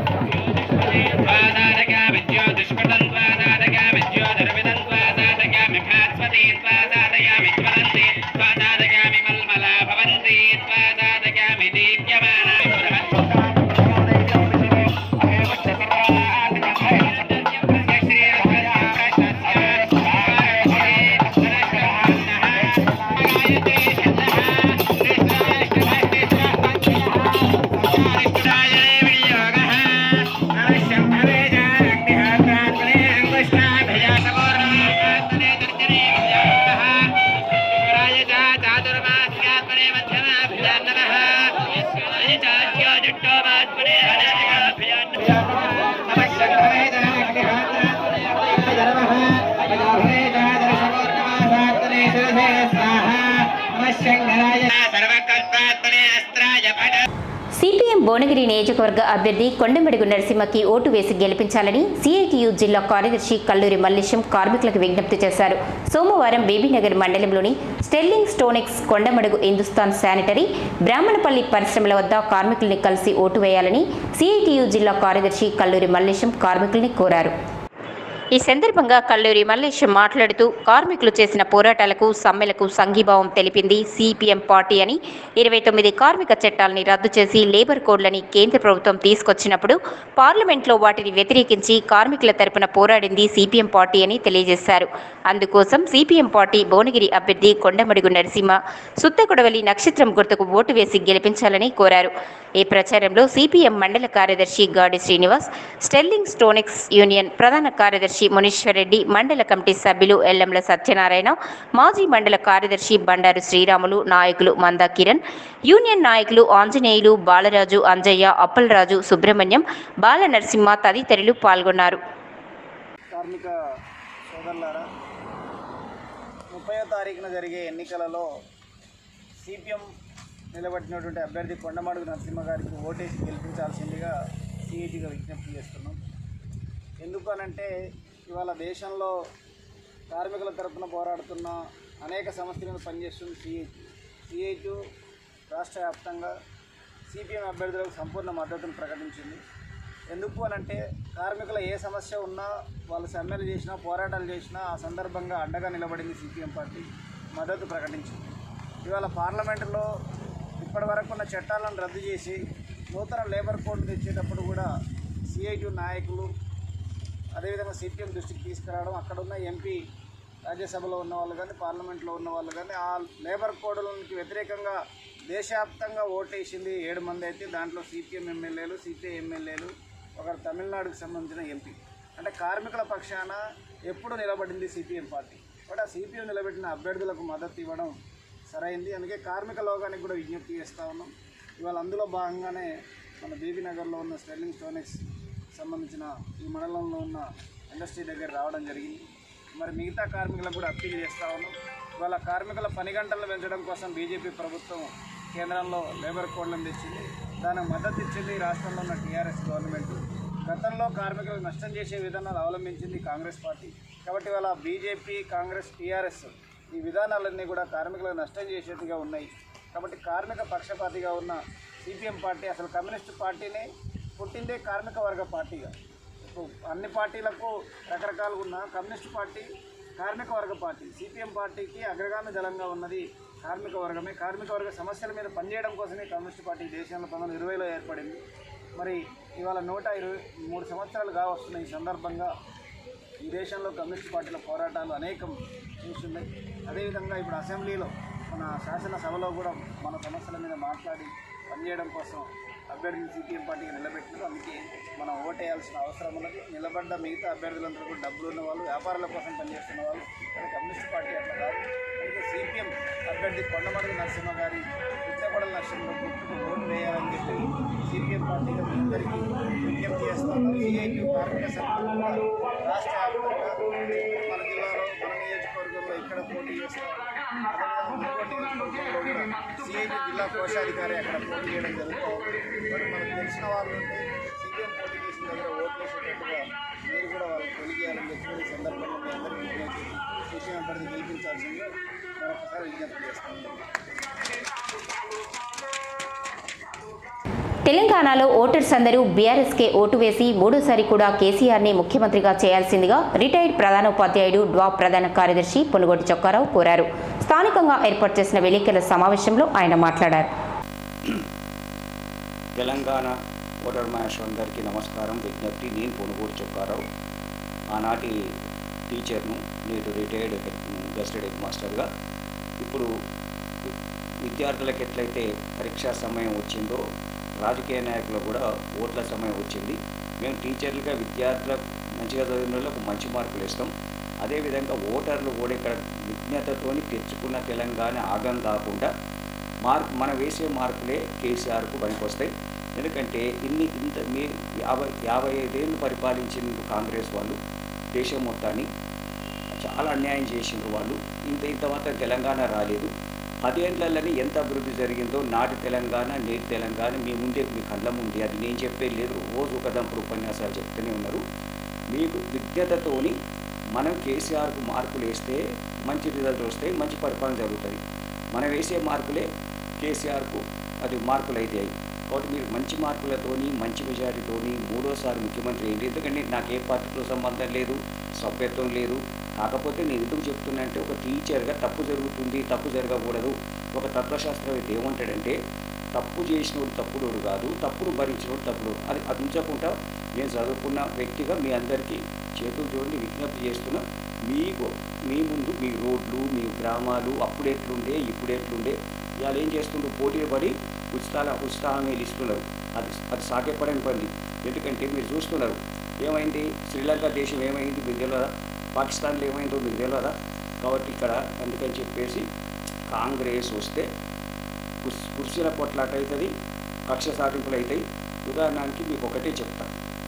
విద్యోతిష్పటన్ సిపిఎం భువనగిరి నియోజకవర్గ అభ్యర్థి కొండమెడుగు నరసింహకి ఓటు వేసి గెలిపించాలని సిఐటియు జిల్లా కార్యదర్శి కల్లూరి మల్లేశం కార్మికులకు విజ్ఞప్తి చేశారు సోమవారం బేబీనగర్ మండలంలోని స్టెల్లింగ్ స్టోనెక్స్ కొండమడుగు హిందుస్థాన్ శానిటరీ బ్రాహ్మణపల్లి పరిశ్రమల వద్ద కార్మికుల్ని కలిసి ఓటు వేయాలని సిఐటియు జిల్లా కార్యదర్శి కల్లూరి మల్లేశం కార్మికుల్ని కోరారు ఈ సందర్భంగా కల్లూరి మల్లేశం మాట్లాడుతూ కార్మికులు చేసిన పోరాటాలకు సమ్మెలకు సంఘీభావం తెలిపింది సిపిఎం పార్టీ అని ఇరవై తొమ్మిది కార్మిక చట్టాలని రద్దు చేసి లేబర్ కోడ్లని కేంద్ర ప్రభుత్వం తీసుకొచ్చినప్పుడు పార్లమెంట్లో వాటిని వ్యతిరేకించి కార్మికుల తరపున పోరాడింది సిపిఎం పార్టీ అని తెలియజేశారు అందుకోసం సిపిఎం పార్టీ భువనగిరి అభ్యర్థి కొండమడుగు నరసింహ సుత్తగొడవలి నక్షత్రం గుర్తుకు ఓటు వేసి గెలిపించాలని కోరారు ఈ ప్రచారంలో సిపిఎం మండల కార్యదర్శి గాడి శ్రీనివాస్ స్టెల్లింగ్ స్టోనిక్స్ యూనియన్ ప్రధాన కార్యదర్శి మునీశ్వర్ రెడ్డి మండల కమిటీ సభ్యులు ఎల్లంల సత్యనారాయణ మాజీ మండల కార్యదర్శి బండారు శ్రీరాములు నాయకులు మందా కిరణ్ యూనియన్ నాయకులు ఆంజనేయులు బాలరాజు అంజయ్య అప్పలరాజు సుబ్రహ్మణ్యం బాల నరసింహ తదితరులు పాల్గొన్నారు కార్మిక సోదరులారా ముప్పయో తారీఖున జరిగే ఎన్నికలలో సిపిఎం నిలబెట్టినటువంటి అభ్యర్థి కొండమాడుగు నరసింహ గారికి ఓటేసి గెలిపించాల్సిందిగా సిఐటిగా విజ్ఞప్తి చేస్తున్నాం ఎందుకు అనంటే ఇవాళ దేశంలో కార్మికుల తరపున పోరాడుతున్న అనేక సంస్థల మీద పనిచేస్తుంది సిఐటి సిఐటి రాష్ట్ర వ్యాప్తంగా సిపిఎం అభ్యర్థులకు సంపూర్ణ మద్దతును ప్రకటించింది ఎందుకు అనంటే కార్మికుల ఏ సమస్య ఉన్నా వాళ్ళు సమ్మెలు చేసినా పోరాటాలు చేసినా ఆ సందర్భంగా అండగా నిలబడింది సిపిఎం పార్టీ మద్దతు ప్రకటించింది ఇవాళ పార్లమెంటులో ఇప్పటి వరకు ఉన్న చట్టాలను రద్దు చేసి నూతన లేబర్ కోడ్ తెచ్చేటప్పుడు కూడా సిఐటి నాయకులు అదేవిధంగా సిపిఎం దృష్టికి తీసుకురావడం అక్కడ ఉన్న ఎంపీ రాజ్యసభలో ఉన్న వాళ్ళు కానీ పార్లమెంట్లో ఉన్న వాళ్ళు కానీ ఆ లేబర్ కోడ్లకి వ్యతిరేకంగా దేశవ్యాప్తంగా ఓటేసింది ఏడు మంది అయితే దాంట్లో సిపిఎం ఎమ్మెల్యేలు సిపిఐ ఎమ్మెల్యేలు ఒకరు తమిళనాడుకు సంబంధించిన ఎంపీ అంటే కార్మికుల పక్షాన ఎప్పుడు నిలబడింది సిపిఎం పార్టీ బట్ ఆ సిపిఎం నిలబెట్టిన అభ్యర్థులకు మద్దతు ఇవ్వడం సరైంది అందుకే కార్మిక లోకానికి కూడా విజ్ఞప్తి చేస్తూ ఉన్నాం ఇవాళ అందులో భాగంగానే మన బీబీ నగర్లో ఉన్న స్టెర్లింగ్ స్టోనెక్స్ సంబంధించిన ఈ మండలంలో ఉన్న ఇండస్ట్రీ దగ్గర రావడం జరిగింది మరి మిగతా కార్మికులకు కూడా అప్పీల్ చేస్తూ ఉన్నాం ఇవాళ కార్మికుల పని గంటలను పెంచడం కోసం బీజేపీ ప్రభుత్వం కేంద్రంలో లేబర్ కోడ్లను తెచ్చింది దానికి మద్దతు ఇచ్చింది రాష్ట్రంలో ఉన్న టీఆర్ఎస్ గవర్నమెంట్ గతంలో కార్మికులకు నష్టం చేసే విధానాలు అవలంబించింది కాంగ్రెస్ పార్టీ కాబట్టి ఇవాళ బీజేపీ కాంగ్రెస్ టీఆర్ఎస్ ఈ విధానాలన్నీ కూడా కార్మికులకు నష్టం చేసేట్టుగా ఉన్నాయి కాబట్టి కార్మిక పక్షపాతిగా ఉన్న సిపిఎం పార్టీ అసలు కమ్యూనిస్ట్ పార్టీని పుట్టిందే కార్మిక వర్గ పార్టీగా ఇప్పుడు అన్ని పార్టీలకు రకరకాలుగా ఉన్న కమ్యూనిస్ట్ పార్టీ కార్మిక వర్గ పార్టీ సిపిఎం పార్టీకి అగ్రగామి దళంగా ఉన్నది కార్మిక వర్గమే కార్మిక వర్గ సమస్యల మీద పనిచేయడం కోసమే కమ్యూనిస్ట్ పార్టీ దేశంలో పంతొమ్మిది ఇరవైలో ఏర్పడింది మరి ఇవాళ నూట ఇరవై మూడు సంవత్సరాలుగా వస్తున్న ఈ సందర్భంగా ఈ దేశంలో కమ్యూనిస్ట్ పార్టీల పోరాటాలు అనేకం చూస్తున్నాయి అదేవిధంగా ఇప్పుడు అసెంబ్లీలో మన శాసనసభలో కూడా మన సమస్యల మీద మాట్లాడి పనిచేయడం కోసం అభ్యర్థిని సిపిఎం పార్టీకి నిలబెట్టినారు అందుకే మనం ఓటేయాల్సిన అవసరం ఉన్నది నిలబడ్డ మిగతా అభ్యర్థులందరూ కూడా డబ్బులు ఉన్న వాళ్ళు వ్యాపారాల కోసం పనిచేస్తున్న వాళ్ళు కానీ కమ్యూనిస్ట్ పార్టీ అట్లా కాదు అందుకే సిపిఎం అభ్యర్థి కొండమడుగు నరసింహ గారి పుట్టపడల నరసింహ గుర్తుకు ఓటు వేయాలని చెప్పి సిపిఎం పార్టీగా మీ అందరికీ విజ్ఞప్తి చేస్తాను సిఐటి కార్మిక సంఘం కూడా రాష్ట్ర వ్యాప్తంగా మన జిల్లాలో మన నియోజకవర్గంలో ఇక్కడ పోటీ చేస్తాం సిఐటి జిల్లా కోశాధికారి అక్కడ పోటీ చేయడం జరుగుతుంది మరి మనకు తెలిసిన వాళ్ళు ఉంటే సిపిఎం పోటీ చేసిన దగ్గర ఓట్లు వేసేటట్టుగా మీరు కూడా వాళ్ళకి తెలియజేయాలని చెప్పి ఈ సందర్భంగా మీ అందరికీ విజ్ఞప్తి సిపిఎం అభ్యర్థి గెలిపించాల్సిందిగా మరొకసారి విజ్ఞప్తి చేస్తాను తెలంగాణలో ఓటర్స్ అందరూ బీఆర్ఎస్కే ఓటు వేసి మూడోసారి కూడా కేసీఆర్ని ముఖ్యమంత్రిగా చేయాల్సిందిగా రిటైర్డ్ ప్రధానోపాధ్యాయుడు డ్వా ప్రధాన కార్యదర్శి పొనుగోటి చొక్కారావు కోరారు స్థానికంగా ఏర్పాటు చేసిన విలేకరుల సమావేశంలో ఆయన మాట్లాడారు తెలంగాణ ఓటర్ మ్యాష్ అందరికీ నమస్కారం విజ్ఞప్తి నేను పొనుగోడు చొక్కారావు ఆనాటి టీచర్ను నేడు రిటైర్డ్ హెడ్ గెస్టెడ్ హెడ్ మాస్టర్గా ఇప్పుడు విద్యార్థులకు ఎట్లయితే పరీక్షా సమయం వచ్చిందో రాజకీయ నాయకులకు కూడా ఓట్ల సమయం వచ్చింది మేము టీచర్లుగా విద్యార్థులకు మంచిగా చదివిన వాళ్ళకు మంచి మార్కులు ఇస్తాం అదేవిధంగా ఓటర్లు కూడా ఇక్కడ విజ్ఞతతోని తెచ్చుకున్న తెలంగాణ ఆగం కాకుండా మార్పు మనం వేసే మార్పులే కేసీఆర్కు పనికొస్తాయి ఎందుకంటే ఇన్ని ఇంత మీ యాభై యాభై ఐదేళ్ళు పరిపాలించిన కాంగ్రెస్ వాళ్ళు దేశం మొత్తాన్ని చాలా అన్యాయం చేసిండ్రు వాళ్ళు ఇంత ఇంతమాత్రం తెలంగాణ రాలేదు పదేళ్లలోనే ఎంత అభివృద్ధి జరిగిందో నాటి తెలంగాణ నేటి తెలంగాణ మీ ముందే మీ కళ్ళ ముందే అది నేను చెప్పేది లేదు రోజు ఒకదంపుడు ఉపన్యాసాలు చెప్తూనే ఉన్నారు మీకు విజ్ఞతతోని మనం కేసీఆర్కు మార్కులు వేస్తే మంచి రిజల్ట్ వస్తాయి మంచి పరిపాలన జరుగుతుంది మనం వేసే మార్కులే కేసీఆర్కు అది మార్కులు అవుతాయి కాబట్టి మీరు మంచి మార్కులతోని మంచి మెజారిటీతోని మూడోసారి ముఖ్యమంత్రి ఏంటి ఎందుకంటే నాకు ఏ పార్టీతో సంబంధం లేదు సభ్యత్వం లేదు కాకపోతే నేను ఎందుకు చెప్తున్నా అంటే ఒక టీచర్గా తప్పు జరుగుతుంది తప్పు జరగకూడదు ఒక తత్వశాస్త్రవేత్త ఏమంటాడంటే తప్పు చేసినోడు తప్పుడోడు కాదు తప్పుడు భరించినోడు తప్పుడు అది అది ఉంచకుండా నేను చదువుకున్న వ్యక్తిగా మీ అందరికీ చేతులు జోడి విజ్ఞప్తి చేస్తున్నా మీకు మీ ముందు మీ రోడ్లు మీ గ్రామాలు అప్పుడు ఎట్లుండే ఇప్పుడు ఎట్లుండే ఇవాళ ఏం చేస్తుండ్రు పోటీ పడి ఉచితాల ఉత్సాహమే ఇస్తున్నారు అది అది సాధ్యపడని పని ఎందుకంటే మీరు చూస్తున్నారు ఏమైంది శ్రీలంక దేశం ఏమైంది మీకు తెలియదా పాకిస్తాన్లో ఏమైందో మీకు తెలియదా కాబట్టి ఇక్కడ అందుకని చెప్పేసి కాంగ్రెస్ వస్తే కుర్చీ- కుర్చీల కొట్లాట అవుతుంది కక్ష సాధింపులు అవుతాయి ఉదాహరణకి మీకు ఒకటే చెప్తా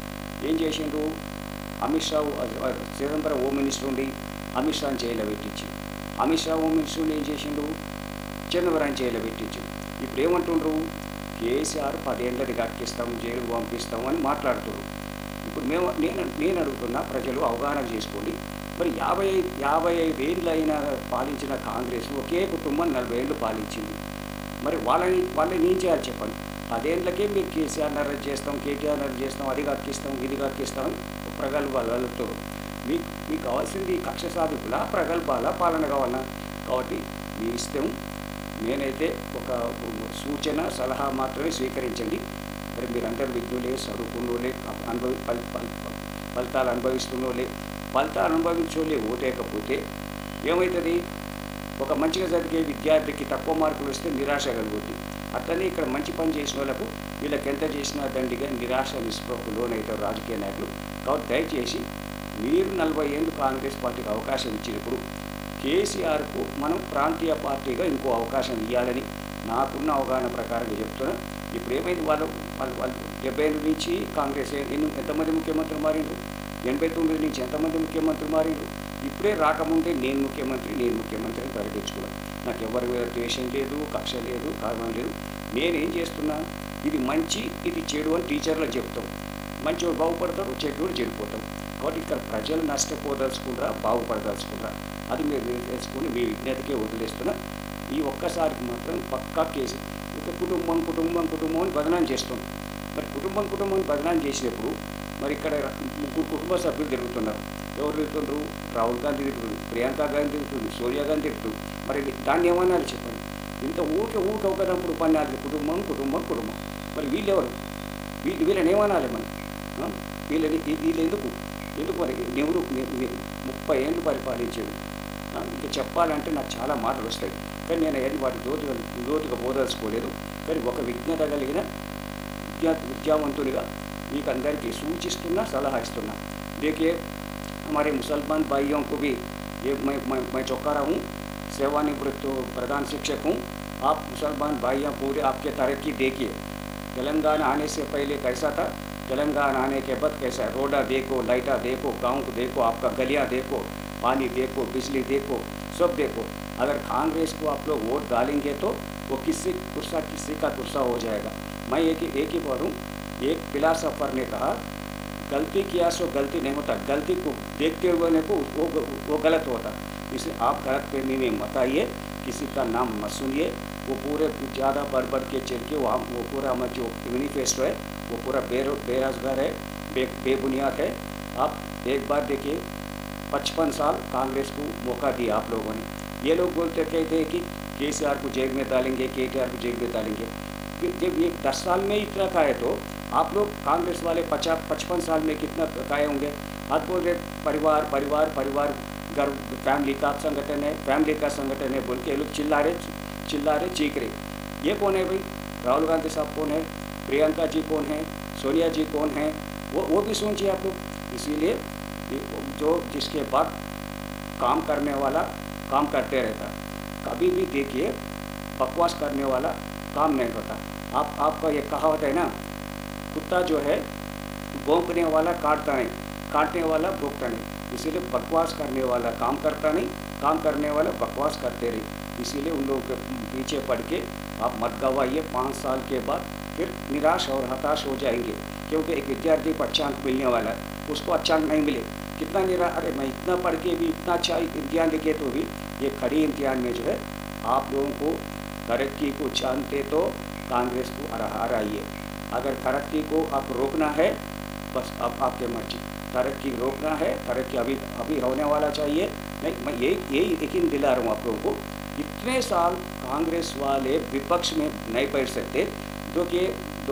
ఏం చేసిండ్రు అమిత్ షా ఆ, చిదంబరం హోమ్ మినిస్టర్ ఉండి అమిత్ షాని జైల్లో పెట్టించి అమిత్ షా హోమ్ మినిస్టర్ ఏం చేసిండు చిదంబరాన్ని జైల్లో పెట్టించు ఇప్పుడు ఏమంటుండ్రు కేసీఆర్ పదేళ్ళది కక్కిస్తాం జైలుకు పంపిస్తాం అని మాట్లాడుతున్నారు ఇప్పుడు మేము నేను నేను అడుగుతున్నా ప్రజలు అవగాహన చేసుకోండి మరి యాభై ఐదు యాభై ఐదేళ్ళైన పాలించిన కాంగ్రెస్ ఒకే కుటుంబం నలభై ఏళ్ళు పాలించింది మరి వాళ్ళని వాళ్ళని ఏం చేయాలి చెప్పండి పదేళ్ళకే మీరు కేసీఆర్ అరెస్ట్ చేస్తాం కేటీఆర్ అరెస్ట్ చేస్తాం అది కక్కిస్తాం ఇది కక్కిస్తాం అని ప్రగల్భాలు వెళ్తారు మీకు మీకు కావాల్సింది కక్ష సాధింపులా ప్రగల్భాల పాలన కావాలన్నా కాబట్టి మీ ఇష్టం నేనైతే ఒక సూచన సలహా మాత్రమే స్వీకరించండి మరి మీరందరూ విజ్ఞులే చదువుకున్నోలే అనుభవి ఫలి- ఫలి- ఫలితాలు అనుభవిస్తున్నోలే ఫలితాలు అనుభవించోలే ఓటేకపోతే ఏమవుతుంది ఒక మంచిగా చదివే విద్యార్థికి తక్కువ మార్కులు వస్తే నిరాశ కలుగుద్ది అట్లనే ఇక్కడ మంచి పని చేసిన వాళ్ళకు వీళ్ళకి ఎంత చేసినా దండిగా నిరాశ నిస్పృహకు లోనవుతారు రాజకీయ నాయకులు కాబట్టి దయచేసి మీరు నలభై ఏళ్ళు కాంగ్రెస్ పార్టీకి అవకాశం ఇచ్చినప్పుడు కేసీఆర్కు మనం ప్రాంతీయ పార్టీగా ఇంకో అవకాశం ఇవ్వాలని నాకున్న అవగాహన ప్రకారంగా చెప్తున్నా ఇప్పుడు ఏమైంది వాళ్ళు వాళ్ళు వాళ్ళు డెబ్బై ఏళ్ళ నుంచి కాంగ్రెస్ ఎన్ని ఎంతమంది ముఖ్యమంత్రులు మారిండ్రు ఎనభై తొమ్మిది నుంచి ఎంతమంది ముఖ్యమంత్రులు మారిండ్రు ఇప్పుడే రాకముందే నేను ముఖ్యమంత్రి నేను ముఖ్యమంత్రి అని ప్రకటించుకున్నాను నాకు ఎవరి మీద ద్వేషం లేదు కక్ష లేదు కారణం లేదు నేనేం చేస్తున్నా ఇది మంచి ఇది చెడు అని టీచర్లకు చెప్తాం మంచివాడు బాగుపడతాడు చెడ్డోడు చెడిపోతాం కాబట్టి ఇక్కడ ప్రజలు నష్టపోదలుచుకుంటారా బాగుపడదలుచుకుంటారా అది మీరు తెలుసుకుని మీ విజ్ఞతకే వదిలేస్తున్నా ఈ ఒక్కసారికి మాత్రం పక్కా కేసు ఒక కుటుంబం కుటుంబం కుటుంబం అని బదనాం చేస్తాం మరి కుటుంబం కుటుంబం అని బదనాం చేసినప్పుడు మరి ఇక్కడ ముగ్గురు కుటుంబ సభ్యులు తిరుగుతున్నారు ఎవరు తిరుగుతుండ్రు రాహుల్ గాంధీ తిరుగుతుంది ప్రియాంక గాంధీ తిరుగుతుంది సోనియా గాంధీ తిరుగుతుంది మరి దాన్ని ఏమన్నారు చెప్పండి ఇంత ఊకే ఊకే ఒకనప్పుడు పన్నాలి కుటుంబం కుటుంబం కుటుంబం మరి వీళ్ళెవరు వీళ్ళు వీళ్ళని ఏమనాలి మనం ఆ? వీళ్ళని వీ- వీళ్ళు ఎందుకు ఎందుకు మరి నెహ్రూ నె- నె- ముప్పై ఏళ్ళు పరిపాలించాడు ఆ, ఇంకా చెప్పాలంటే నాకు చాలా మాటలు వస్తాయి కానీ నేను అవన్నీ వాటి లోతుగా లోతుగా బోదలుచుకోలేదు కానీ ఒక విజ్ఞత కలిగిన విద్యా విద్యావంతునిగా మీకు అందరికీ సూచిస్తున్నా సలహా ఇస్తున్నా देखिए हमारे मुसलमान भाइयों को भी ये मैं मैं मैं चौका रहा हूँ सेवानिवृत्त प्रधान शिक्षक हूँ आप मुसलमान भाइयों पूरे आपके तरक्की देखिए तेलंगाना आने से पहले कैसा था तेलंगाना आने के बाद कैसा है रोडा देखो लाइटा देखो गांव को देखो आपका गलियाँ देखो पानी देखो बिजली देखो सब देखो अगर कांग्रेस को आप लोग वोट डालेंगे तो वो किसी कुर्सा किसी का कुर्सा हो जाएगा मैं एक ही एक ही पढ़ूँ एक फिलासफर ने कहा गलती किया सो गलती नहीं होता गलती को देखते हुए ने को वो वो गलत होता इसलिए आप गलत फहमी में मत आइए किसी का नाम मत सुनिए वो पूरे ज़्यादा बढ़ बढ़ के चल के वहाँ वो पूरा हमारा जो मैनिफेस्टो है वो पूरा बेरो बेरोजगार है बे बेबुनियाद है आप एक बार देखिए पचपन साल कांग्रेस को मौका दिया आप लोगों ने ये लोग बोलते कहते हैं कि के सी आर को जेल में डालेंगे के टी आर को जेल में डालेंगे फिर जब ये दस साल में इतना खाए तो आप लोग कांग्रेस वाले पचास पचपन साल में कितना खाए होंगे आप बोल रहे परिवार परिवार परिवार घर फैमिली का संगठन है फैमिली का संगठन है बोल के ये लोग चिल्ला रहे चिल्ला रहे चीख रहे ये कौन है भाई राहुल गांधी साहब कौन है प्रियंका जी कौन है सोनिया जी कौन है वो वो भी सोचिए आप लोग इसीलिए ये जो जिसके बाद काम करने वाला काम करते रहता कभी भी देखिए बकवास करने वाला काम नहीं होता आप आपका ये कहावत है ना कुत्ता जो है भौंकने वाला काटता नहीं काटने वाला भोगता नहीं इसीलिए बकवास करने वाला काम करता नहीं काम करने वाला बकवास करते रहे इसीलिए उन लोगों के पीछे पड़ के आप मत गवाइए पाँच साल के बाद फिर निराश और हताश हो जाएंगे क्योंकि एक विद्यार्थी को अच्छा अंक मिलने वाला है उसको अच्छा अंक नहीं मिले कितना निरा अरे मैं इतना पढ़ के भी इतना अच्छा इम्तिहान लिखे तो भी ये खड़ी इम्तिहान में जो है आप लोगों को तरक्की को जानते तो कांग्रेस को हराइए अगर तरक्की को आप रोकना है बस अब आपके मर्जी तरक्की रोकना है तरक्की अभी अभी होने वाला चाहिए नहीं मैं यही यही यकीन दिला रहा हूँ आप लोगों को इतने साल कांग्रेस वाले विपक्ष में नहीं बैठ सकते जो कि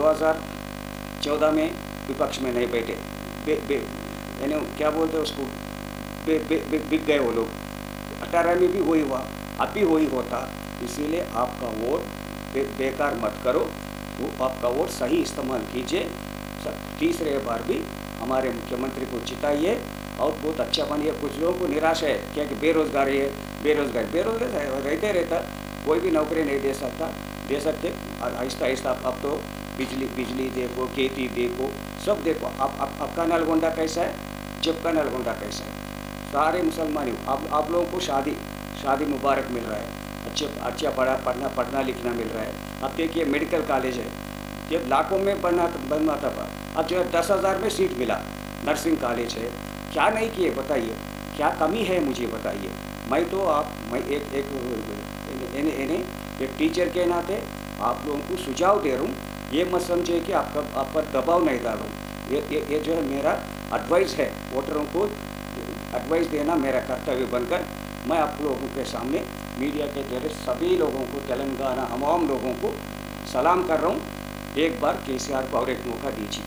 2014 में विपक्ष में नहीं बैठे बे, बे, यानी क्या बोलते हैं उसको बे, बे, बे, बिक गए वो लोग अठारह में भी वही हुआ अब भी वही होता इसीलिए आपका वोट बे, बेकार मत करो वो आपका वोट सही इस्तेमाल कीजिए तीसरे बार भी हमारे मुख्यमंत्री को जिताइए और बहुत अच्छा बनिए कुछ लोगों को निराश है क्या कि बेरोजगारी है बेरोजगार बेरोजगार रहते रहता कोई भी नौकरी नहीं दे सकता दे सकते आहिस्ता आहिस्ता अब तो बिजली बिजली देखो खेती देखो सब देखो अब अब आपका नलगोंडा कैसा है जब का नलगोंडा कैसा है सारे मुसलमान अब आप लोगों को शादी शादी मुबारक मिल रहा है अच्छे अच्छा पढ़ा पढ़ना पढ़ना लिखना मिल रहा है अब देखिए मेडिकल कॉलेज है जब लाखों में बनना बनना था अब जो है दस हज़ार में सीट मिला नर्सिंग कॉलेज है क्या नहीं किए बताइए क्या कमी है मुझे बताइए मैं तो आप मैं एक एक इन्हें एक टीचर के नाते आप लोगों को सुझाव दे रहा हूँ ये मत समझे कि आपका आप पर दबाव नहीं डाल रहा हूँ ये, ये ये जो है मेरा एडवाइस है वोटरों को एडवाइस देना मेरा कर्तव्य बनकर मैं आप लोगों के सामने मीडिया के जरिए सभी लोगों को तेलंगाना तमाम लोगों को सलाम कर रहा हूँ एक बार केसीआर को और एक मौका दीजिए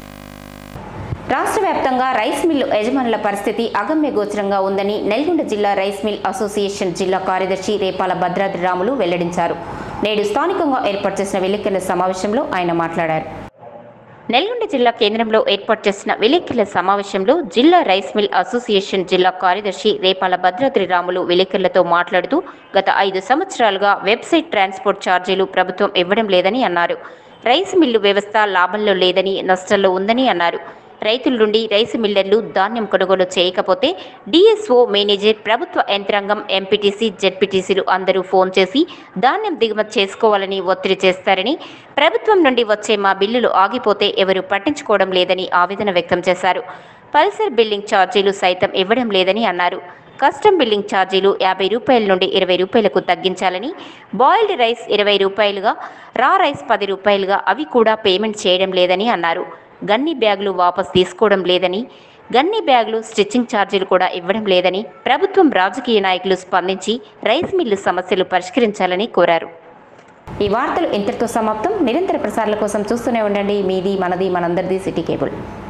రాష్ట్ర వ్యాప్తంగా రైస్ మిల్లు యజమానుల పరిస్థితి అగమ్య గోచరంగా ఉందని నల్గొండ జిల్లా రైస్ మిల్ అసోసియేషన్ జిల్లా కార్యదర్శి రేపాల భద్రాద్రి రాములు వెల్లడించారు నేడు స్థానికంగా ఏర్పాటు చేసిన విలేకరుల సమావేశంలో ఆయన మాట్లాడారు నల్గొండ జిల్లా కేంద్రంలో ఏర్పాటు చేసిన విలేకరుల సమావేశంలో జిల్లా రైస్ మిల్ అసోసియేషన్ జిల్లా కార్యదర్శి రేపాల భద్రాద్రి రాములు విలేకరులతో మాట్లాడుతూ గత ఐదు సంవత్సరాలుగా వెబ్సైట్ ట్రాన్స్పోర్ట్ ఛార్జీలు ప్రభుత్వం ఇవ్వడం లేదని అన్నారు రైస్ మిల్లు వ్యవస్థ లాభంలో లేదని నష్టంలో ఉందని అన్నారు రైతుల నుండి రైసు మిల్లర్లు ధాన్యం కొనుగోలు చేయకపోతే డిఎస్ఓ మేనేజర్ ప్రభుత్వ యంత్రాంగం ఎంపీటీసీ జెడ్పీటీసీలు అందరూ ఫోన్ చేసి ధాన్యం దిగుమతి చేసుకోవాలని ఒత్తిడి చేస్తారని ప్రభుత్వం నుండి వచ్చే మా బిల్లులు ఆగిపోతే ఎవరు పట్టించుకోవడం లేదని ఆవేదన వ్యక్తం చేశారు పల్సర్ బిల్లింగ్ ఛార్జీలు సైతం ఇవ్వడం లేదని అన్నారు కస్టమ్ బిల్లింగ్ ఛార్జీలు యాభై రూపాయల నుండి ఇరవై రూపాయలకు తగ్గించాలని బాయిల్డ్ రైస్ ఇరవై రూపాయలుగా రా రైస్ పది రూపాయలుగా అవి కూడా పేమెంట్ చేయడం లేదని అన్నారు గన్ని బ్యాగులు వాపస్ తీసుకోవడం లేదని గన్ని బ్యాగులు స్టిచ్చింగ్ ఛార్జీలు కూడా ఇవ్వడం లేదని ప్రభుత్వం రాజకీయ నాయకులు స్పందించి రైస్ మిల్లు సమస్యలు పరిష్కరించాలని కోరారు ఈ వార్తలు ఇంతటితో సమాప్తం నిరంతర ప్రసారాల కోసం చూస్తూనే ఉండండి మీది మనది మనందరిది సిటీ కేబుల్